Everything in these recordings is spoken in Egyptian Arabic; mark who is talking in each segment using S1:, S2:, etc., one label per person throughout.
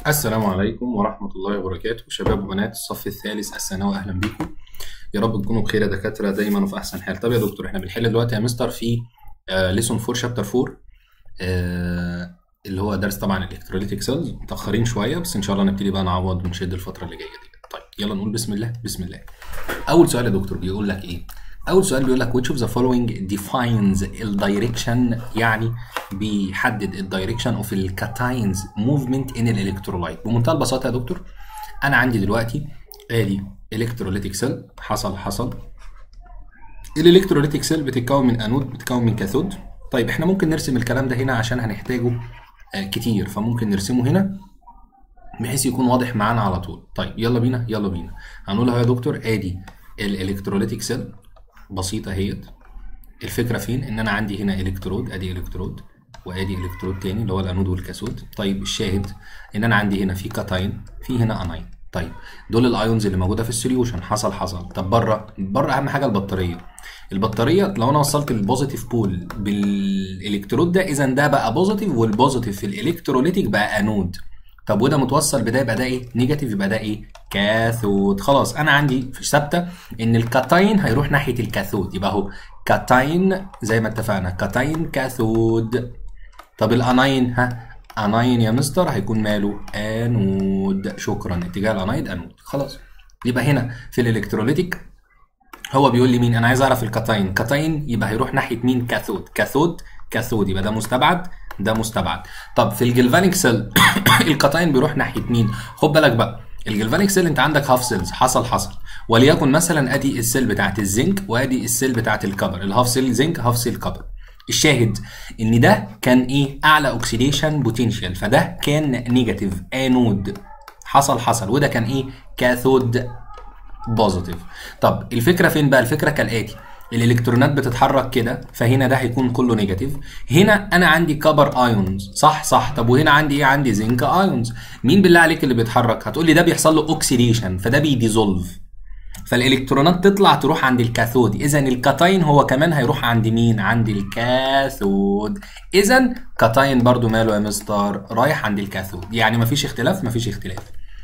S1: السلام عليكم ورحمة الله وبركاته شباب وبنات الصف الثالث الثانوي أهلا بيكم يا رب تكونوا بخير يا دكاترة دايما وفي أحسن حال طب يا دكتور احنا بنحل دلوقتي يا مستر في ليسون 4 شابتر 4 آه اللي هو درس طبعا الالكتروليتيك سيلز متأخرين شوية بس إن شاء الله نبتدي بقى نعوض ونشد الفترة اللي جاية دي طيب يلا نقول بسم الله بسم الله أول سؤال يا دكتور بيقول لك إيه أول سؤال بيقول لك which of the following defines الدايركشن يعني بيحدد الدايركشن اوف الكاتاينز موفمنت ان الالكترولايت بمنتهى البساطه يا دكتور انا عندي دلوقتي ادي الكتروليتيك سيل حصل حصل الالكتروليتيك سيل بتتكون من انود بتتكون من كاثود طيب احنا ممكن نرسم الكلام ده هنا عشان هنحتاجه آه كتير فممكن نرسمه هنا بحيث يكون واضح معانا على طول طيب يلا بينا يلا بينا هنقولها يا دكتور ادي الالكتروليتيك سيل بسيطه اهيت الفكره فين ان انا عندي هنا الكترود ادي الكترود وادي الكترود تاني اللي هو الانود والكاثود طيب الشاهد ان انا عندي هنا في كاتاين في هنا اناين طيب دول الايونز اللي موجوده في السوليوشن حصل حصل طب بره بره اهم حاجه البطاريه البطاريه لو انا وصلت البوزيتيف بول بالالكترود ده اذا ده بقى بوزيتيف والبوزيتيف في الالكتروليتيك بقى انود طب وده متوصل بده يبقى ده ايه نيجاتيف يبقى ده ايه كاثود خلاص انا عندي في ثابته ان الكاتاين هيروح ناحيه الكاثود يبقى اهو كاتاين زي ما اتفقنا كاتاين كاثود طب الاناين ها اناين يا مستر هيكون ماله انود شكرا اتجاه الانايد انود خلاص يبقى هنا في الالكتروليتيك هو بيقول لي مين انا عايز اعرف الكاتاين كاتاين يبقى هيروح ناحيه مين كاثود كاثود كاثود يبقى ده مستبعد ده مستبعد طب في الجلفانيك سيل الكاتاين بيروح ناحيه مين خد بالك بقى الجلفانيك سيل انت عندك هاف سيلز حصل حصل وليكن مثلا ادي السيل بتاعت الزنك وادي السيل بتاعت الكبر الهاف سيل زنك هاف سيل كبر الشاهد ان ده كان ايه اعلى اوكسيديشن بوتنشال فده كان نيجاتيف انود حصل حصل وده كان ايه كاثود بوزيتيف طب الفكره فين بقى الفكره كالاتي الالكترونات بتتحرك كده فهنا ده هيكون كله نيجاتيف هنا انا عندي كبر ايونز صح صح طب وهنا عندي ايه عندي زنك ايونز مين بالله عليك اللي بيتحرك هتقول لي ده بيحصل له اوكسيديشن فده بيديزولف فالالكترونات تطلع تروح عند الكاثود اذا الكاتاين هو كمان هيروح عند مين عند الكاثود اذا كاتاين برضو ماله يا مستر رايح عند الكاثود يعني مفيش اختلاف مفيش اختلاف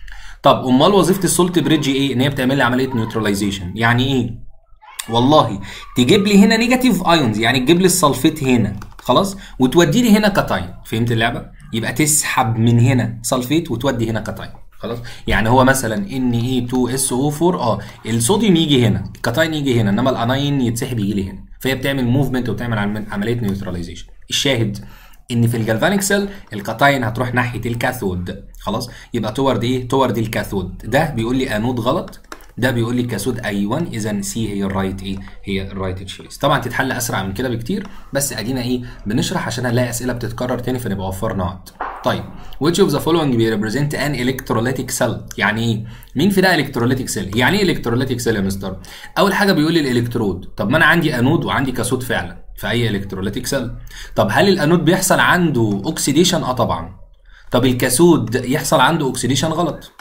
S1: طب امال وظيفه السولت بريدج ايه ان هي بتعمل لي عمليه نيوتراليزيشن يعني ايه والله تجيب لي هنا نيجاتيف ايونز يعني تجيب لي السلفيت هنا خلاص وتودي لي هنا كاتاين فهمت اللعبه يبقى تسحب من هنا سلفيت وتودي هنا كاتاين خلاص يعني هو مثلا ان اي 2 اس او 4 اه الصوديوم يجي هنا الكاتاين يجي هنا انما الاناين يتسحب يجي لي هنا فهي بتعمل موفمنت وبتعمل عمليه نيوتراليزيشن الشاهد ان في الجالفانيك سيل الكاتاين هتروح ناحيه الكاثود خلاص يبقى تورد ايه تورد الكاثود ده بيقول لي انود غلط ده بيقول لي كاسود ايوه اذا سي هي الرايت ايه هي الرايت تشويس طبعا تتحل اسرع من كده بكتير بس ادينا ايه بنشرح عشان هنلاقي اسئله بتتكرر تاني فنبقى وفرنا وقت طيب which of the following represent an electrolytic cell يعني ايه مين في ده electrolytic cell يعني ايه electrolytic cell يا مستر اول حاجه بيقول لي الالكترود طب ما انا عندي انود وعندي كاسود فعلا في اي الكتروليتيك سيل طب هل الانود بيحصل عنده اوكسيديشن اه طبعا طب الكاسود يحصل عنده اوكسيديشن غلط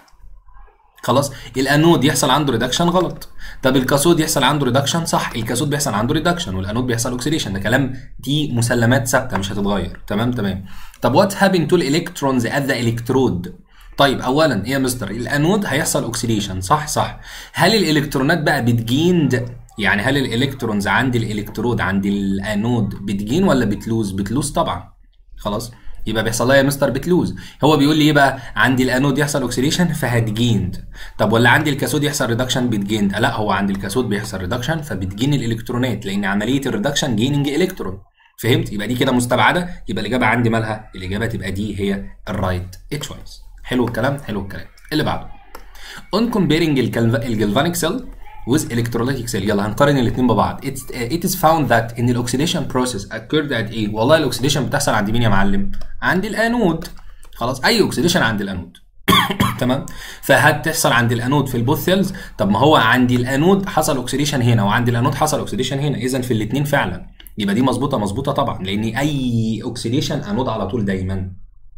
S1: خلاص الانود يحصل عنده ريدكشن غلط طب الكاثود يحصل عنده ريدكشن صح الكاثود بيحصل عنده ريدكشن والانود بيحصل اوكسيديشن ده كلام دي مسلمات ثابته مش هتتغير تمام تمام طب وات هابن تو الالكترونز ات ذا الكترود طيب اولا ايه يا مستر الانود هيحصل اوكسيديشن صح صح هل الالكترونات بقى بتجيند يعني هل الالكترونز عند الالكترود عند الانود بتجين ولا بتلوز بتلوز طبعا خلاص يبقى بيحصل لها يا مستر بتلوز هو بيقول لي ايه بقى عندي الانود يحصل اوكسيديشن فهتجيند طب ولا عندي الكاثود يحصل ريدكشن بتجيند لا هو عند الكاثود بيحصل ريدكشن فبتجين الالكترونات لان عمليه الريدكشن جيننج الكترون فهمت يبقى دي كده مستبعده يبقى الاجابه عندي مالها الاجابه تبقى دي هي الرايت تشويس حلو الكلام حلو الكلام اللي بعده on comparing الجلفانيك سيل with electrolytic cell يلا هنقارن الاثنين ببعض It's, uh, it is found that ان الاكسيديشن process occurred at ايه والله الاكسيديشن بتحصل عند مين يا معلم عند الانود خلاص اي اوكسيديشن عند الانود تمام فهتحصل عند الانود في البوث سيلز طب ما هو عند الانود حصل اوكسيديشن هنا وعند الانود حصل اوكسيديشن هنا اذا في الاثنين فعلا يبقى دي مظبوطه مظبوطه طبعا لان اي اوكسيديشن انود على طول دايما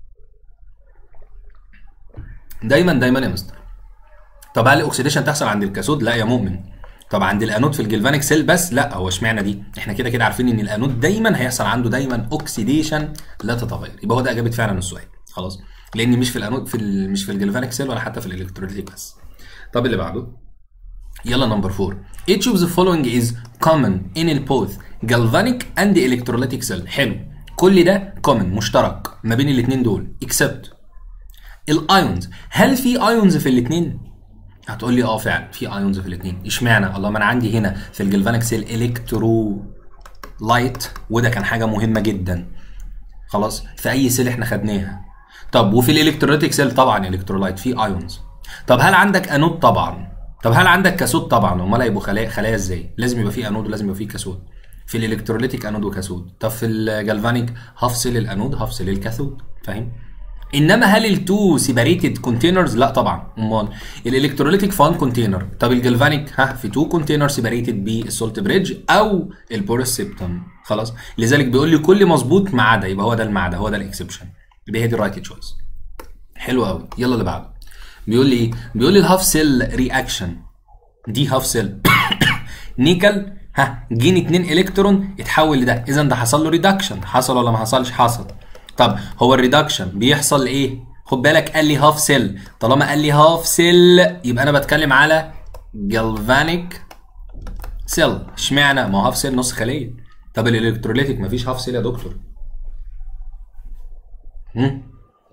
S1: دايما دايما يا مستر طب هل الاكسيديشن تحصل عند الكاثود لا يا مؤمن طب عند الانود في الجلفانيك سيل بس لا هو اشمعنى دي احنا كده كده عارفين ان الانود دايما هيحصل عنده دايما اوكسيديشن لا تتغير يبقى هو ده اجابه فعلا السؤال خلاص لان مش في الانود في ال... مش في الجلفانيك سيل ولا حتى في الالكتروليتيك بس طب اللي بعده يلا نمبر 4 each of the following is common in the both galvanic and electrolytic cell حلو كل ده common مشترك ما بين الاثنين دول except الايونز هل في ايونز في الاثنين هتقول لي اه فعلا في ايونز في الاثنين اشمعنى الله ما انا عندي هنا في الجلفانيك سيل الكترو لايت وده كان حاجه مهمه جدا خلاص في اي سيل احنا خدناها طب وفي الالكتروليتيك سيل طبعا الكترولايت في ايونز طب هل عندك انود طبعا طب هل عندك كاثود طبعا امال هيبقوا خلايا خلايا ازاي لازم يبقى في انود ولازم يبقى في كاثود في الالكتروليتيك انود وكاثود طب في الجلفانيك هفصل الانود هفصل الكاثود فاهم انما هل التو سيباريتد كونتينرز لا طبعا امال الالكتروليتيك فان كونتينر طب الجلفانيك ها في تو كونتينر سيباريتد بالسولت بريدج او البورس سيبتم خلاص لذلك بيقول لي كل مظبوط ما عدا يبقى هو ده المعدة هو ده الاكسبشن يبقى هي دي الرايت تشويس حلو قوي يلا اللي بعده بيقول لي ايه بيقول لي الهاف سيل رياكشن دي هاف سيل نيكل ها جين 2 الكترون اتحول لده اذا ده حصل له ريدكشن حصل ولا ما حصلش حصل طب هو الريدكشن بيحصل ايه خد بالك قال لي هاف سيل طالما قال لي هاف سيل يبقى انا بتكلم على جالفانيك سيل اشمعنى ما هو هاف سيل نص خليه طب الالكتروليتيك مفيش هاف سيل يا دكتور هم؟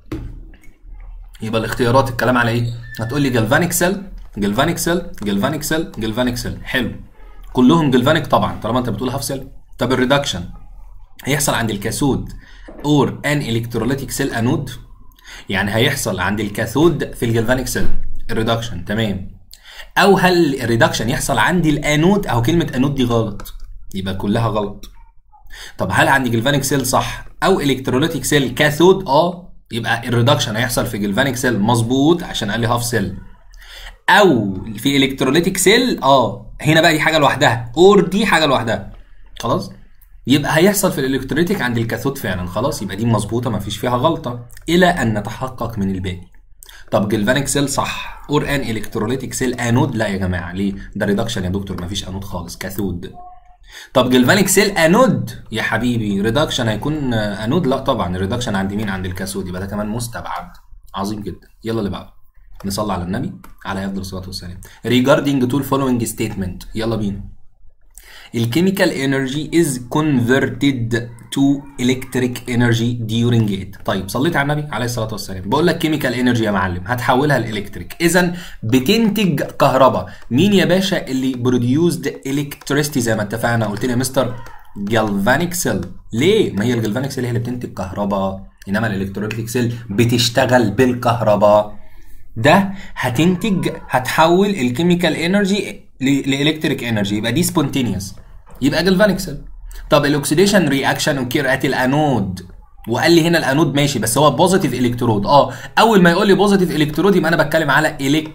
S1: يبقى الاختيارات الكلام على ايه هتقول لي جالفانيك سيل جالفانيك سيل جالفانيك سيل جالفانيك سيل حلو كلهم جالفانيك طبعا طالما انت بتقول هاف سيل طب الريدكشن هيحصل عند الكاثود اور ان الكتروليتيك سيل انود يعني هيحصل عند الكاثود في الجلفانيك سيل الريدكشن تمام او هل الريدكشن يحصل عند الانود او كلمه انود دي غلط يبقى كلها غلط طب هل عند جلفانيك سيل صح او الكتروليتيك سيل كاثود اه يبقى الريدكشن هيحصل في جلفانيك سيل مظبوط عشان قال لي هاف سيل او في الكتروليتيك سيل اه هنا بقى دي حاجه لوحدها اور دي حاجه لوحدها خلاص يبقى هيحصل في الالكتروليتيك عند الكاثود فعلا خلاص يبقى دي مظبوطه مفيش فيها غلطه الى ان نتحقق من الباقي طب جلفانيك سيل صح اور ان الكتروليتيك سيل انود لا يا جماعه ليه ده ريدكشن يا دكتور مفيش انود خالص كاثود طب جلفانيك سيل انود يا حبيبي ريدكشن هيكون انود لا طبعا الريدكشن عند مين عند الكاثود يبقى ده كمان مستبعد عظيم جدا يلا اللي بعده نصلي على النبي عليه افضل الصلاه والسلام regarding to following statement يلا بينا الكيميكال انرجي از كونفرتد تو الكتريك انرجي during it طيب صليت على النبي عليه الصلاه والسلام بقول لك كيميكال انرجي يا معلم هتحولها لالكتريك اذا بتنتج كهرباء مين يا باشا اللي بروديوسد الكتريستي زي ما اتفقنا قلت لي يا مستر جالفانيك سيل ليه ما هي الجالفانيك سيل هي اللي بتنتج كهرباء انما الالكتروليتيك سيل بتشتغل بالكهرباء ده هتنتج هتحول الكيميكال انرجي لالكتريك انرجي يبقى دي سبونتينيوس يبقى جلفانيك سيل طب الاكسيديشن رياكشن اوكير ات الانود وقال لي هنا الانود ماشي بس هو بوزيتيف الكترود اه اول ما يقول لي بوزيتيف الكترود يبقى انا بتكلم على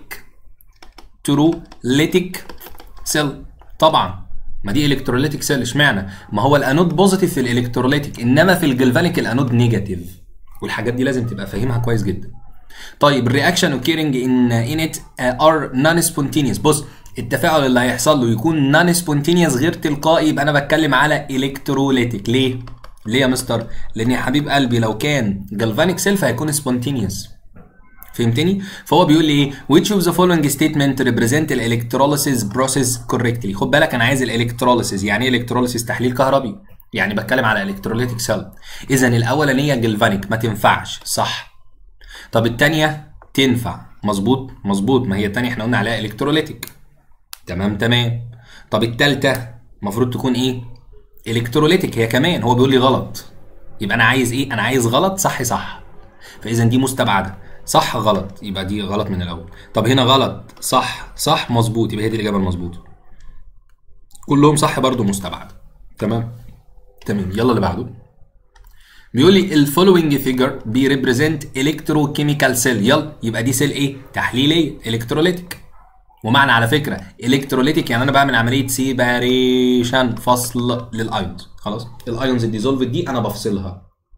S1: الكتروليتيك سيل طبعا ما دي الكتروليتيك سيل اشمعنى ما هو الانود بوزيتيف في الالكتروليتيك انما في الجلفانيك الانود نيجاتيف والحاجات دي لازم تبقى فاهمها كويس جدا طيب الرياكشن اوكيرنج ان ان ات ار نون سبونتينيوس بص التفاعل اللي هيحصل له يكون نون سبونتينيوس غير تلقائي يبقى انا بتكلم على الكتروليتيك ليه ليه يا مستر لان يا حبيب قلبي لو كان جالفانيك سيل فهيكون سبونتينيوس فهمتني فهو بيقول لي ايه which of the following statement represent electrolysis process correctly خد بالك انا عايز الالكتروليسيس يعني ايه الكتروليسيس تحليل كهربي يعني بتكلم على الكتروليتيك سيل اذا الاولانيه جلفانيك ما تنفعش صح طب الثانيه تنفع مظبوط مظبوط ما هي الثانيه احنا قلنا عليها الكتروليتيك تمام تمام طب الثالثه المفروض تكون ايه الكتروليتيك هي كمان هو بيقول لي غلط يبقى انا عايز ايه انا عايز غلط صح صح فاذا دي مستبعده صح غلط يبقى دي غلط من الاول طب هنا غلط صح صح مظبوط يبقى هي دي الاجابه المظبوطه كلهم صح برضو مستبعد تمام تمام يلا اللي بعده بيقول لي الفولوينج فيجر بيريبريزنت الكتروكيميكال سيل يلا يبقى دي سيل ايه تحليليه الكتروليتيك ومعنى على فكره الكتروليتيك يعني انا بعمل عمليه سيباريشن فصل للايونز خلاص الايونز الديزولفد دي انا بفصلها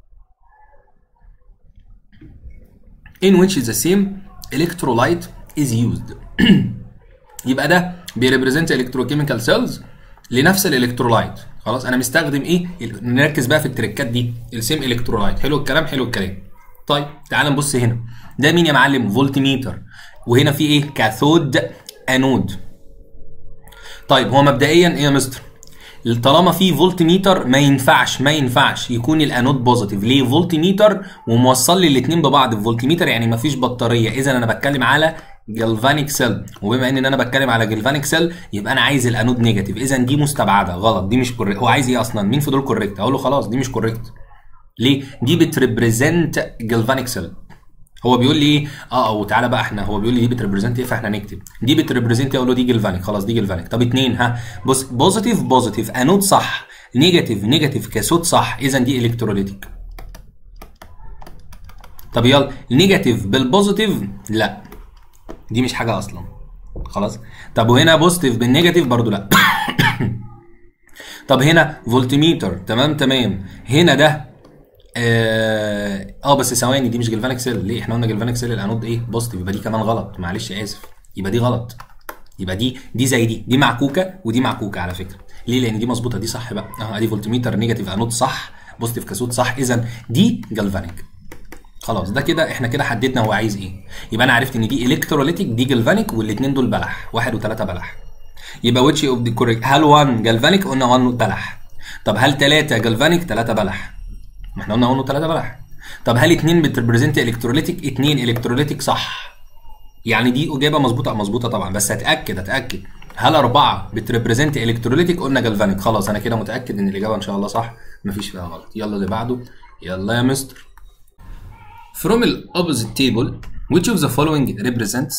S1: in which the same electrolyte is used يبقى ده بيريبريزنت الكتروكيميكال سيلز لنفس الالكترولايت خلاص انا مستخدم ايه نركز بقى في التريكات دي السيم الكترولايت حلو الكلام حلو الكلام طيب تعال نبص هنا ده مين يا معلم فولت ميتر وهنا في ايه كاثود انود طيب هو مبدئيا ايه يا مستر طالما في فولت ميتر ما ينفعش ما ينفعش يكون الانود بوزيتيف ليه فولت ميتر وموصل لي الاثنين ببعض الفولت ميتر يعني ما فيش بطاريه اذا انا بتكلم على جلفانيك سيل وبما ان انا بتكلم على جلفانيك سيل يبقى انا عايز الانود نيجاتيف اذا دي مستبعده غلط دي مش كوريكت هو عايز ايه اصلا مين في دول كوريكت اقول له خلاص دي مش كوريكت ليه دي بتريبريزنت جلفانيك سيل هو بيقول لي ايه اه وتعالى بقى احنا هو بيقول لي دي بتريبريزنت ايه فاحنا نكتب دي بتريبريزنت اقول له دي جلفانيك خلاص دي جلفانيك طب اتنين ها بص بوزيتيف بوزيتيف انود صح نيجاتيف نيجاتيف كاسود صح اذا دي الكتروليتيك طب يلا نيجاتيف بالبوزيتيف لا دي مش حاجه اصلا خلاص طب وهنا بوزيتيف بالنيجاتيف برضو لا طب هنا فولتميتر تمام تمام هنا ده اه آه، بس ثواني دي مش جلفانيك سيل ليه احنا قلنا جلفانيك سيل الانود ايه بوزيتيف يبقى دي كمان غلط معلش اسف يبقى دي غلط يبقى دي دي زي دي دي معكوكه ودي معكوكه على فكره ليه لان دي مظبوطه دي صح بقى اه ادي فولتميتر نيجاتيف انود صح بوزيتيف كاسود صح اذا دي جلفانيك خلاص ده كده احنا كده حددنا هو عايز ايه يبقى انا عرفت ان دي الكتروليتيك دي جلفانيك والاثنين دول بلح واحد وثلاثه بلح يبقى ويتش اوف ذا كوريكت هل 1 جلفانيك قلنا 1 بلح طب هل 3 جلفانيك 3 بلح ما احنا قلنا 1 و3 بلح طب هل 2 بتريبريزنت الكتروليتيك 2 الكتروليتيك صح يعني دي اجابه مظبوطه مظبوطه طبعا بس اتاكد اتاكد هل أربعة بتريبريزنت الكتروليتيك قلنا جلفانيك خلاص انا كده متاكد ان الاجابه ان شاء الله صح مفيش فيها غلط يلا اللي بعده يلا يا مستر From the opposite table, which of the following represents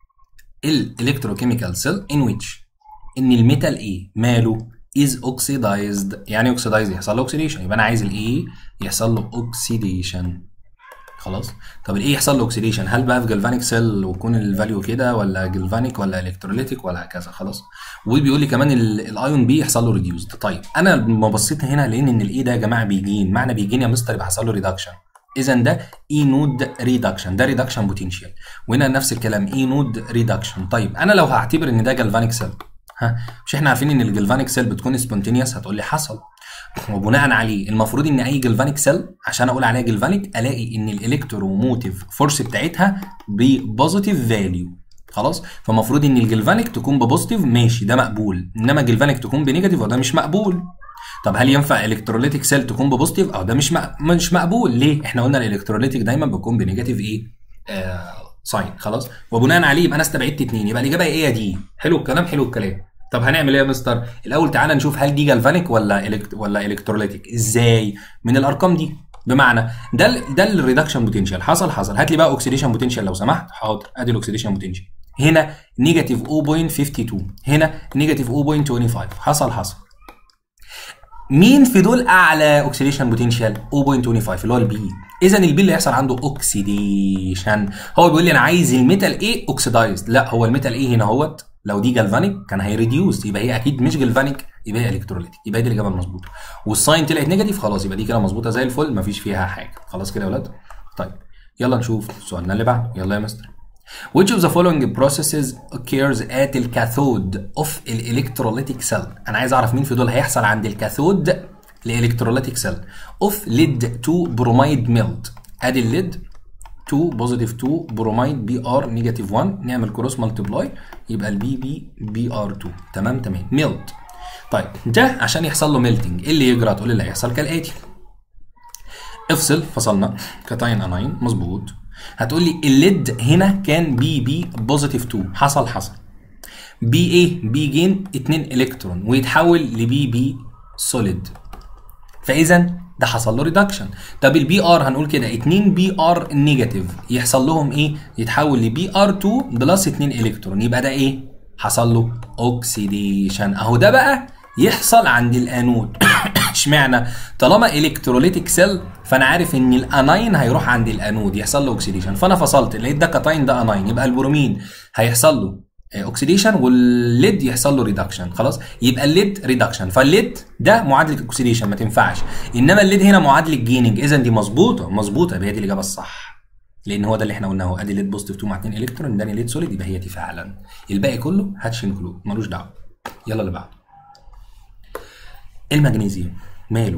S1: ال electrochemical cell in which ان الميتال A ماله is oxidized يعني oxidized يحصل له oxidation يبقى انا عايز ال A يحصل له oxidation خلاص طب ال A يحصل له oxidation هل بقى في جلفانيك سيل ويكون الفاليو كده ولا جلفانيك ولا الكتروليتيك ولا هكذا خلاص وبيقول لي كمان الايون بي يحصل له ريديوسد طيب انا لما بصيت هنا لان ان الاي ده يا جماعه بيجين معنى بيجين يا مستر يبقى حصل له ريدكشن اذا ده اي نود ريدكشن ده ريدكشن بوتنشال وهنا نفس الكلام اي نود ريدكشن طيب انا لو هعتبر ان ده جلفانيك سيل ها مش احنا عارفين ان الجلفانيك سيل بتكون سبونتينيوس هتقول لي حصل وبناء عليه المفروض ان اي جلفانيك سيل عشان اقول عليها جلفانيك الاقي ان الالكتروموتيف فورس بتاعتها ببوزيتيف فاليو خلاص فالمفروض ان الجلفانيك تكون ببوزيتيف ماشي ده مقبول انما الجلفانيك تكون بنيجاتيف وده مش مقبول طب هل ينفع الكتروليتيك سيل تكون ببوزيتيف او ده مش مق... مش مقبول ليه احنا قلنا الالكتروليتيك دايما بيكون بنيجاتيف ايه آه ساين خلاص وبناء عليه يبقى انا استبعدت اتنين يبقى الاجابه ايه يا دي حلو الكلام حلو الكلام طب هنعمل ايه يا مستر الاول تعالى نشوف هل دي جالفانيك ولا إلكت... ولا الكتروليتيك ازاي من الارقام دي بمعنى ده ال ده الريدكشن بوتنشال حصل حصل هات لي بقى اوكسيديشن بوتنشال لو سمحت حاضر ادي الاوكسيديشن بوتنشال هنا نيجاتيف 0.52 هنا نيجاتيف 0.25 حصل حصل مين في دول اعلى اوكسيديشن بوتنشال 0.25 اللي هو البي اذا البي اللي هيحصل عنده اوكسيديشن هو بيقول لي انا عايز الميتال ايه اوكسيدايزد لا هو الميتال ايه هنا اهوت لو دي جالفانيك كان هيريديوس يبقى هي اكيد مش جالفانيك يبقى هي الكتروليتيك يبقى دي الاجابه المظبوطه والساين طلعت نيجاتيف خلاص يبقى دي كده مظبوطه زي الفل مفيش فيها حاجه خلاص كده يا ولاد طيب يلا نشوف سؤالنا اللي بعده يلا يا مستر Which of the following processes occurs at the cathode of the electrolytic cell؟ أنا عايز أعرف مين في دول هيحصل عند الكاثود لإلكترولايتيك سيل of lead to bromide melt. أدي الليد 2 بوزيتيف 2 بروميد بي ار نيجاتيف 1 نعمل كروس مالتبلاي يبقى البي بي بي ار 2 تمام تمام ميلت طيب ده عشان يحصل له ميلتنج ايه اللي يجرى تقول لي اللي هيحصل كالاتي افصل فصلنا كاتاين اناين مظبوط هتقول لي الليد هنا كان بي بي بوزيتيف 2 حصل حصل بي ايه بي جين 2 الكترون ويتحول لبي بي سوليد فاذا ده حصل له ريدكشن طب البي ار هنقول كده 2 بي ار نيجاتيف يحصل لهم ايه يتحول لبي ار 2 بلس 2 الكترون يبقى ده ايه حصل له اوكسيديشن اهو ده بقى يحصل عند الانود اشمعنى طالما الكتروليتيك سيل فانا عارف ان الاناين هيروح عند الانود يحصل له اوكسيديشن فانا فصلت لقيت ده كاتاين ده اناين يبقى البرومين هيحصل له اوكسيديشن والليد يحصل له ريدكشن خلاص يبقى الليد ريدكشن فالليد ده معادله الاكسيديشن ما تنفعش انما الليد هنا معادله جيننج اذا دي مظبوطه مظبوطه يبقى هي دي الاجابه الصح لان هو ده اللي احنا قلناه ادي ليد بوزيتيف 2 مع 2 الكترون ده ليد سوليد يبقى هي دي فعلا الباقي كله هاتش انكلود ملوش دعوه يلا اللي بعده المغنيسيوم ماله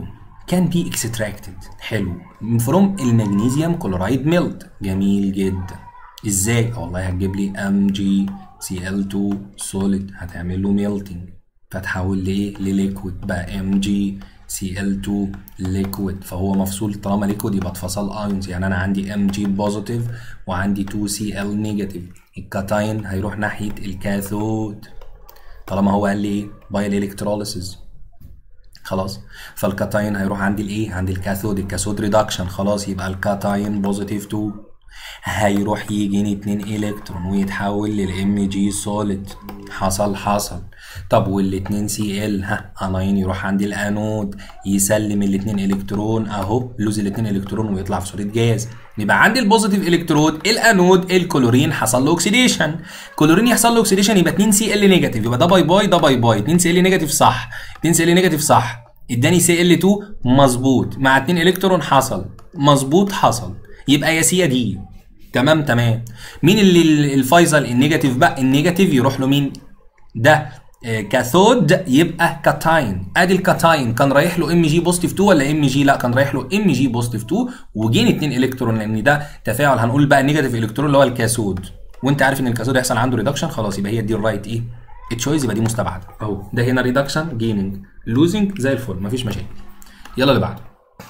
S1: can be extracted حلو from المغنيسيوم كلورايد ميلت جميل جدا ازاي والله هتجيب لي ام جي سي ال 2 سوليد هتعمل له ميلتنج فتحول لايه لليكويد بقى ام جي سي ال 2 ليكويد فهو مفصول طالما ليكويد يبقى اتفصل ايونز يعني انا عندي ام جي بوزيتيف وعندي 2 سي ال نيجاتيف الكاتاين هيروح ناحيه الكاثود طالما هو قال لي ايه بايل الكتروليسيس خلاص فالكاتاين هيروح عند الايه عند الكاثود الكاثود ريدكشن خلاص يبقى الكاتاين بوزيتيف 2 هيروح يجيني 2 الكترون ويتحول للام جي سوليد حصل حصل طب وال2 سي ال ها اناين يروح عند الانود يسلم ال2 الكترون اهو لوز ال2 الكترون ويطلع في صوره جاز يبقى عندي البوزيتيف الكترود الانود الكلورين حصل له اوكسيديشن كلورين يحصل له اوكسيديشن يبقى 2 سي ال نيجاتيف يبقى ده باي باي ده باي باي 2 سي ال نيجاتيف صح 2 سي ال نيجاتيف صح اداني سي ال 2 مظبوط مع 2 الكترون حصل مظبوط حصل يبقى يا سي يا دي تمام تمام مين اللي الفيصل النيجاتيف بقى النيجاتيف يروح له مين ده آه، كاثود يبقى كاتاين ادي الكاتاين كان رايح له ام جي بوزيتيف 2 ولا ام جي لا كان رايح له ام جي بوزيتيف 2 وجين 2 الكترون لان ده تفاعل هنقول بقى النيجاتيف الكترون اللي هو الكاثود وانت عارف ان الكاثود هيحصل عنده ريدكشن خلاص يبقى هي دي الرايت ايه التشويس يبقى دي مستبعده اهو ده هنا ريدكشن جيننج لوزنج زي الفل مفيش مشاكل يلا اللي بعده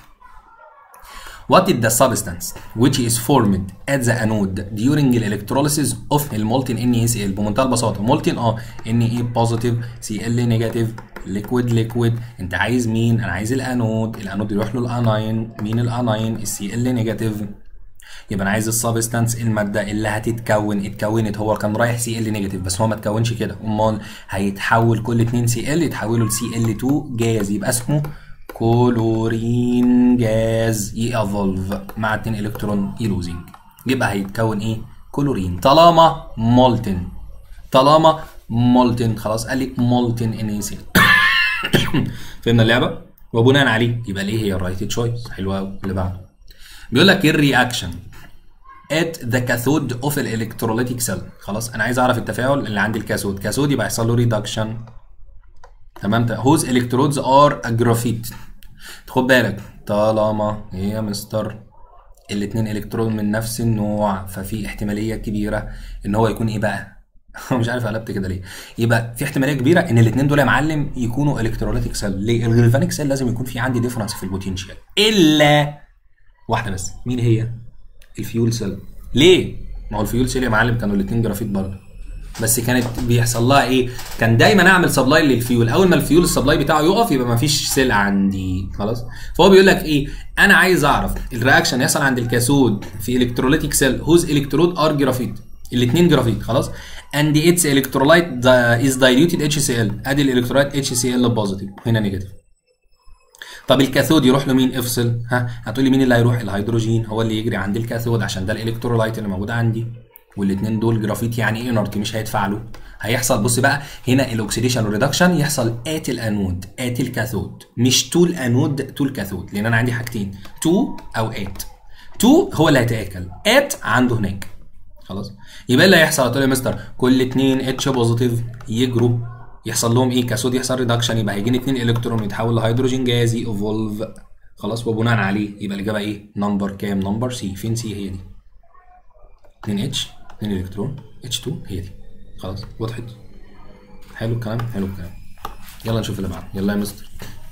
S1: What is the substance which is formed at the anode during the electrolysis of المولتن NaCl بمنتهى البساطة مولتن اه Na positive Cl negative liquid liquid انت عايز مين؟ انا عايز الانود الانود يروح له الاناين مين الاناين؟ السي ال نيجاتيف يبقى انا عايز السبستانس الماده اللي هتتكون اتكونت هو كان رايح سي ال نيجاتيف بس هو ما اتكونش كده امال هيتحول كل 2 سي ال يتحولوا لسي ال 2 جاز يبقى اسمه كلورين جاز يأفولف مع 2 الكترون يلوزنج يبقى هيتكون ايه كلورين طالما مولتن طالما مولتن خلاص قال لي مولتن ان سي فهمنا اللعبه وبناء عليه يبقى ليه هي الرايت تشويس حلوه قوي اللي بعده بيقول لك ايه الرياكشن at the cathode of an electrolytic cell خلاص انا عايز اعرف التفاعل اللي عند الكاثود كاثود يبقى يحصل له ريدكشن تمام هوز الكترودز ار جرافيت خد بالك طالما ايه يا مستر الاتنين الكترون من نفس النوع ففي احتماليه كبيره ان هو يكون ايه بقى مش عارف قلبت كده ليه يبقى في احتماليه كبيره ان الاثنين دول يا معلم يكونوا الكتروليتيك سيل ليه الجلفانيك سيل لازم يكون في عندي ديفرنس في البوتنشال الا واحده بس مين هي الفيول سيل ليه ما هو الفيول سيل يا معلم كانوا الاثنين جرافيت برضه بس كانت بيحصل لها ايه كان دايما اعمل سبلاي للفيول اول ما الفيول السبلاي بتاعه يقف يبقى ما فيش سيل عندي خلاص فهو بيقول لك ايه انا عايز اعرف الرياكشن يحصل عند الكاثود في الكتروليتيك سيل هوز الكترود ار جرافيت الاثنين جرافيت خلاص and its electrolyte is diluted HCl ادي الالكترولايت HCl بوزيتيف هنا نيجاتيف طب الكاثود يروح له مين افصل ها هتقول لي مين اللي هيروح الهيدروجين هو اللي يجري عند الكاثود عشان ده الالكترولايت اللي موجود عندي والاثنين دول جرافيت يعني انرت مش هيتفاعلوا هيحصل بص بقى هنا الاكسيديشن والريدكشن يحصل ات الانود ات الكاثود مش تو الانود تو الكاثود لان انا عندي حاجتين تو او ات تو هو اللي هيتاكل ات عنده هناك خلاص يبقى اللي هيحصل هتقول يا مستر كل اتنين اتش بوزيتيف يجروا يحصل لهم ايه كاثود يحصل ريدكشن يبقى هيجيني اتنين الكترون يتحول لهيدروجين جاز ايفولف خلاص وبناء عليه يبقى الاجابه ايه نمبر كام نمبر سي فين سي هي دي 2 اتش 2 الكترون اتش 2 هي دي خلاص وضحت حلو الكلام حلو الكلام يلا نشوف اللي بعده يلا يا مستر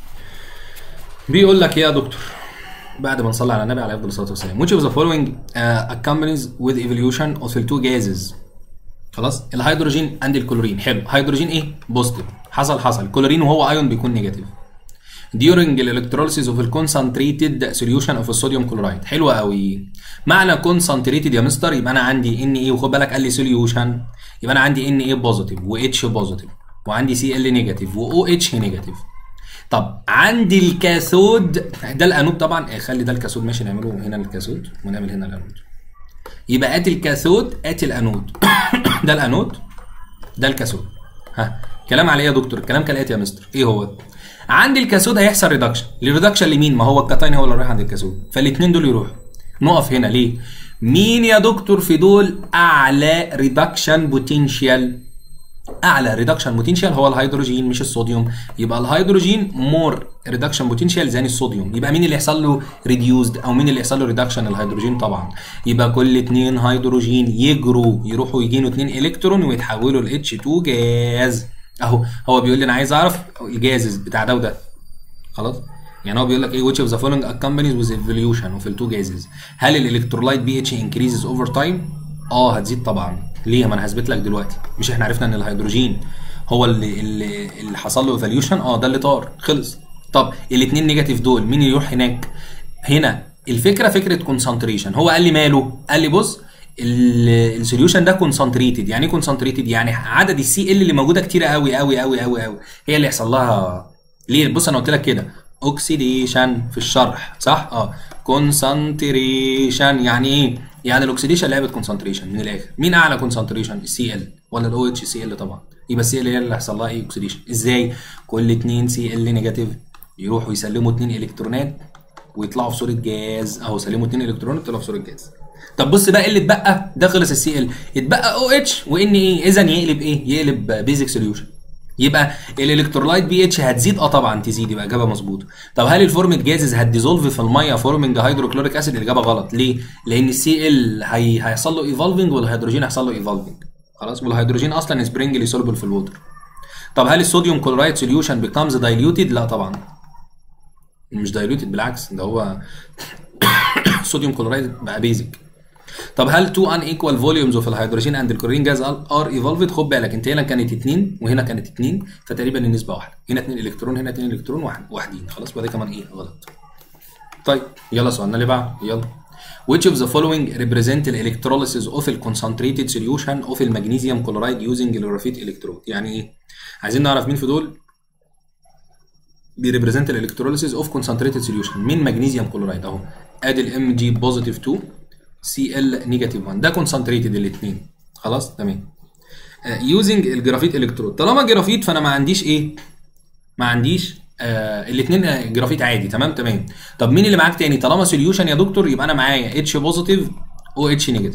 S1: بيقول لك يا دكتور بعد ما نصلي على النبي عليه افضل الصلاه والسلام which of the following uh, accompanies with evolution of the two gases خلاص الهيدروجين عند الكلورين حلو هيدروجين ايه بوزيتيف حصل حصل كلورين وهو ايون بيكون نيجاتيف during electrolysis of the concentrated solution of الصوديوم كلورايد حلوه قوي معنى concentrated يا مستر يبقى انا عندي ان ايه وخد بالك قال لي سوليوشن يبقى انا عندي ان ايه بوزيتيف و اتش بوزيتيف وعندي سي ال نيجاتيف و او اتش نيجاتيف طب عندي الكاثود ده الانود طبعا خلي ده الكاثود ماشي نعمله هنا الكاثود ونعمل هنا الانود يبقى ات الكاثود ات الانود ده الانود ده الكاثود ها كلام على ايه يا دكتور الكلام كالاتي يا مستر ايه هو عندي الكاثود هيحصل ريدكشن الريدكشن لمين ما هو الكاتاين هو اللي رايح عند الكاثود فالاثنين دول يروحوا نقف هنا ليه مين يا دكتور في دول اعلى ريدكشن بوتنشال اعلى ريدكشن بوتنشال هو الهيدروجين مش الصوديوم يبقى الهيدروجين مور ريدكشن بوتنشال ذان الصوديوم يبقى مين اللي يحصل له ريديوزد او مين اللي يحصل له ريدكشن الهيدروجين طبعا يبقى كل اتنين هيدروجين يجروا يروحوا يجينوا اتنين الكترون ويتحولوا ل H2 جاز اهو هو بيقول لي انا عايز اعرف الجازز بتاع ده وده خلاص يعني هو بيقول لك ايه which of the following accompanies with evolution وفي التو جازز هل الالكترولايت بي اتش increases over time اه هتزيد طبعا ليه ما انا هثبت لك دلوقتي مش احنا عرفنا ان الهيدروجين هو اللي اللي, اللي حصل له ايفوليوشن اه ده اللي طار خلص طب الاثنين نيجاتيف دول مين اللي يروح هناك هنا الفكره فكره كونسنتريشن هو قال لي ماله قال لي بص السوليوشن ده كونسنتريتد يعني ايه كونسنتريتد يعني عدد السي ال اللي موجوده كتيره قوي قوي قوي قوي قوي هي اللي يحصل لها ليه بص انا قلت لك كده اوكسيديشن في الشرح صح اه كونسنتريشن يعني ايه يعني الاكسيديشن لعبه كونسنتريشن من الاخر مين اعلى كونسنتريشن السي ال ولا الاو اتش سي ال طبعا يبقى السي ال هي اللي هيحصل لها ايه اوكسيديشن ازاي كل اتنين سي ال نيجاتيف يروحوا يسلموا اتنين الكترونات ويطلعوا في صوره جاز اهو سلموا اتنين الكترونات طلعوا في صوره جاز طب بص بقى اللي اتبقى ده خلص السي ال اتبقى او اتش وان ايه اذا يقلب ايه يقلب بيزك سوليوشن يبقى الالكترولايت بي اتش هتزيد اه طبعا تزيد يبقى اجابه مظبوطه طب هل الفورمد جازز هتديزولف في الميه فورمنج هيدروكلوريك اسيد الاجابه غلط ليه لان السي ال هي... هيحصل له ايفولفنج والهيدروجين هيحصل له ايفولفنج خلاص والهيدروجين اصلا سبرينجلي سولبل في الووتر طب هل الصوديوم كلورايد سوليوشن بيكامز دايليوتد لا طبعا مش دايليوتد بالعكس ده هو الصوديوم كلورايد بقى بيزك طب هل تو ان ايكوال فوليومز اوف الهيدروجين اند الكلورين جاز ار ايفولفد خد بالك انت هنا كانت اثنين وهنا كانت اثنين فتقريبا النسبه واحده هنا اثنين الكترون هنا اثنين الكترون واحد واحدين خلاص وده كمان ايه غلط طيب يلا سؤالنا اللي بعده يلا Which of the following represent the electrolysis of a concentrated solution of the magnesium chloride using the graphite electrode يعني ايه عايزين نعرف مين في دول بيريبريزنت الالكتروليسيس اوف كونسنتريتد سوليوشن مين ماجنيزيوم كلورايد اهو ادي الام جي بوزيتيف 2 سي ال نيجاتيف 1 ده كونسنتريتد الاثنين خلاص تمام يوزنج الجرافيت الكترود طالما جرافيت فانا ما عنديش ايه ما عنديش آه الاثنين جرافيت عادي تمام تمام طب مين اللي معاك تاني طالما سوليوشن يا دكتور يبقى انا معايا اتش بوزيتيف او اتش نيجاتيف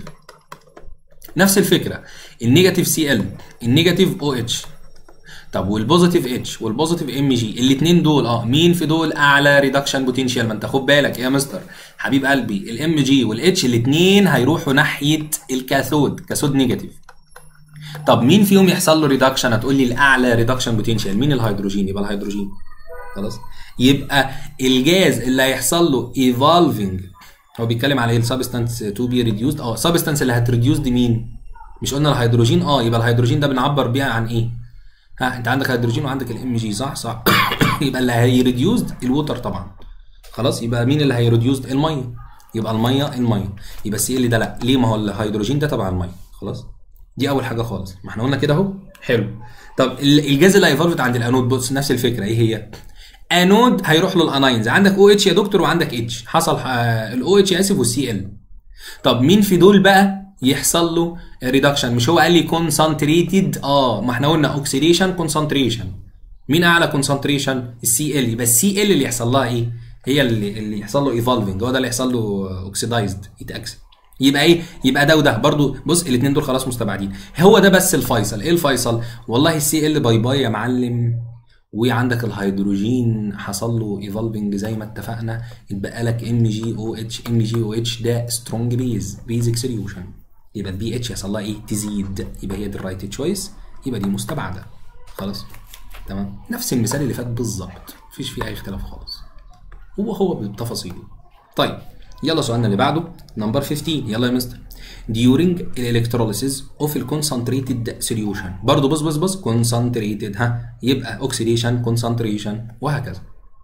S1: نفس الفكره النيجاتيف سي ال النيجاتيف او اتش طب والبوزيتيف اتش والبوزيتيف ام جي الاثنين دول اه مين في دول اعلى ريدكشن بوتنشال ما انت خد بالك يا مستر حبيب قلبي الام جي والاتش الاثنين هيروحوا ناحيه الكاثود كاثود نيجاتيف طب مين فيهم يحصل له ريدكشن هتقول لي الاعلى ريدكشن بوتنشال مين الهيدروجين يبقى الهيدروجين خلاص يبقى الجاز اللي هيحصل له ايفولفنج هو بيتكلم على ايه السبستانس تو بي ريديوسد اه السبستانس اللي هتريديوس دي مين مش قلنا الهيدروجين اه يبقى الهيدروجين ده بنعبر بيها عن ايه ها انت عندك هيدروجين وعندك الام جي صح صح يبقى اللي هيريديوسد الووتر طبعا خلاص يبقى مين اللي هيريديوسد الميه يبقى الميه الميه يبقى السي ال ده لا ليه ما هو الهيدروجين ده تبع الميه خلاص دي اول حاجه خالص ما احنا قلنا كده اهو حلو طب الجاز اللي هيفولفت عند الانود بص نفس الفكره ايه هي انود هيروح له الاناينز عندك او اتش يا دكتور وعندك اتش حصل الاو اتش اسف والسي ال طب مين في دول بقى يحصل له ريدكشن مش هو قال لي كونسنتريتد اه ما احنا قلنا اوكسيديشن كونسنتريشن مين اعلى كونسنتريشن السي ال يبقى السي ال اللي يحصل لها ايه هي اللي اللي يحصل له ايفولفنج هو ده اللي يحصل له اوكسيدايزد يتاكسد يبقى ايه يبقى ده وده برضو بص الاثنين دول خلاص مستبعدين هو ده بس الفيصل ايه الفيصل والله السي ال باي باي يا معلم وعندك الهيدروجين حصل له ايفولفنج زي ما اتفقنا اتبقى لك ام جي او اتش ام جي او اتش ده سترونج بيز بيزك سوليوشن يبقى البي اتش يحصل لها ايه تزيد يبقى هي دي الرايت تشويس يبقى دي مستبعده خلاص تمام نفس المثال اللي فات بالظبط مفيش فيه اي اختلاف خالص هو هو بالتفاصيل طيب يلا سؤالنا اللي بعده نمبر 15 يلا يا مستر during electrolysis of the concentrated solution برضه بص بص بص concentrated ها يبقى oxidation concentration وهكذا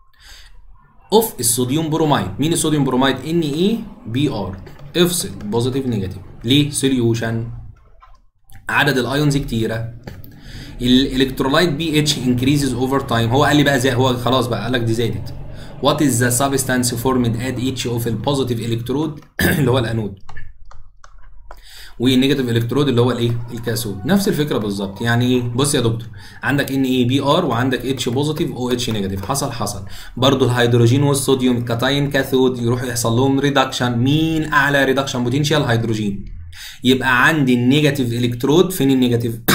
S1: اوف الصوديوم بروميد مين الصوديوم بروميد ان اي بي ار افصل بوزيتيف نيجاتيف ليه سوليوشن عدد الايونز كتيره الالكترولايت بي اتش انكريزز اوفر تايم هو قال لي بقى زي هو خلاص بقى قال لك دي زادت وات از ذا سبستانس فورمد ات ايتش اوف البوزيتيف الكترود اللي هو الانود والنيجاتيف الكترود اللي هو الايه الكاثود نفس الفكره بالظبط يعني ايه بص يا دكتور عندك ان اي بي ار وعندك اتش بوزيتيف او اتش نيجاتيف حصل حصل برضو الهيدروجين والصوديوم الكاتاين كاثود يروحوا يحصل لهم ريدكشن مين اعلى ريدكشن بوتنشال هيدروجين يبقى عندي النيجاتيف الكترود فين النيجاتيف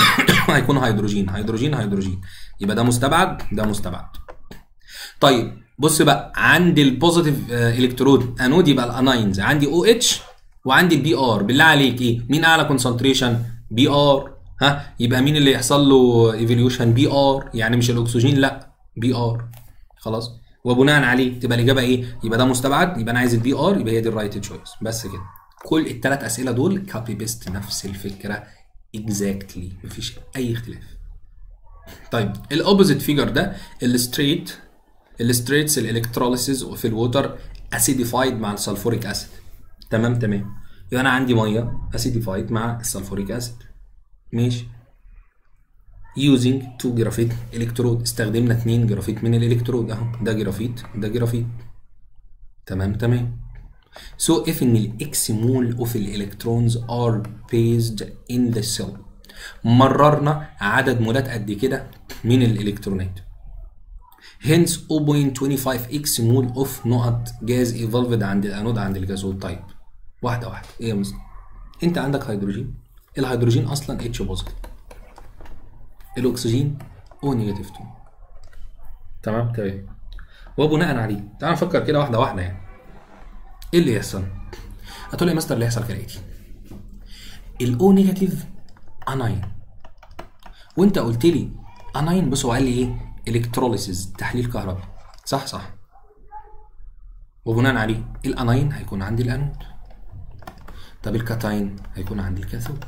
S1: هيكون هيدروجين هيدروجين هيدروجين يبقى ده مستبعد ده مستبعد طيب بص بقى عندي البوزيتيف الكترود انود يبقى الاناينز عندي او اتش وعندي البي ار بالله عليك ايه مين اعلى كونسنتريشن بي ار ها يبقى مين اللي يحصل له ايفوليوشن بي ار يعني مش الاكسجين لا بي ار خلاص وبناء عليه تبقى الاجابه ايه يبقى ده مستبعد يبقى انا عايز البي ار يبقى هي دي الرايت تشويس بس كده كل الثلاث اسئله دول كابي بيست نفس الفكره اكزاكتلي مفيش اي اختلاف طيب الاوبوزيت فيجر ده الستريت الستريتس الالكتروليسيس في الووتر اسيديفايد مع السلفوريك اسيد تمام تمام يبقى انا عندي ميه اسيديفايد مع السلفوريك اسيد ماشي using تو جرافيت الكترود استخدمنا اتنين جرافيت من الالكترود اهو ده جرافيت ده جرافيت تمام تمام So if ان الاكس مول اوف الالكترونز ار based in the cell مررنا عدد مولات قد كده من الالكترونات hence 0.25 اكس مول اوف نقط جاز ايفولفد عند الانود عند الجازول تايب واحده واحده ايه يا مستر انت عندك هيدروجين الهيدروجين اصلا اتش بوزيتيف الاكسجين او نيجاتيف 2 تمام تمام وبناء عليه تعال نفكر كده واحده واحده يعني ايه اللي يحصل هتقول لي يا مستر اللي يحصل كالاتي الاو نيجاتيف اناين وانت قلت لي اناين بص هو قال لي ايه الكتروليسيس تحليل كهربي صح صح وبناء عليه الاناين هيكون عندي الانود طب الكاتاين هيكون عندي الكاثود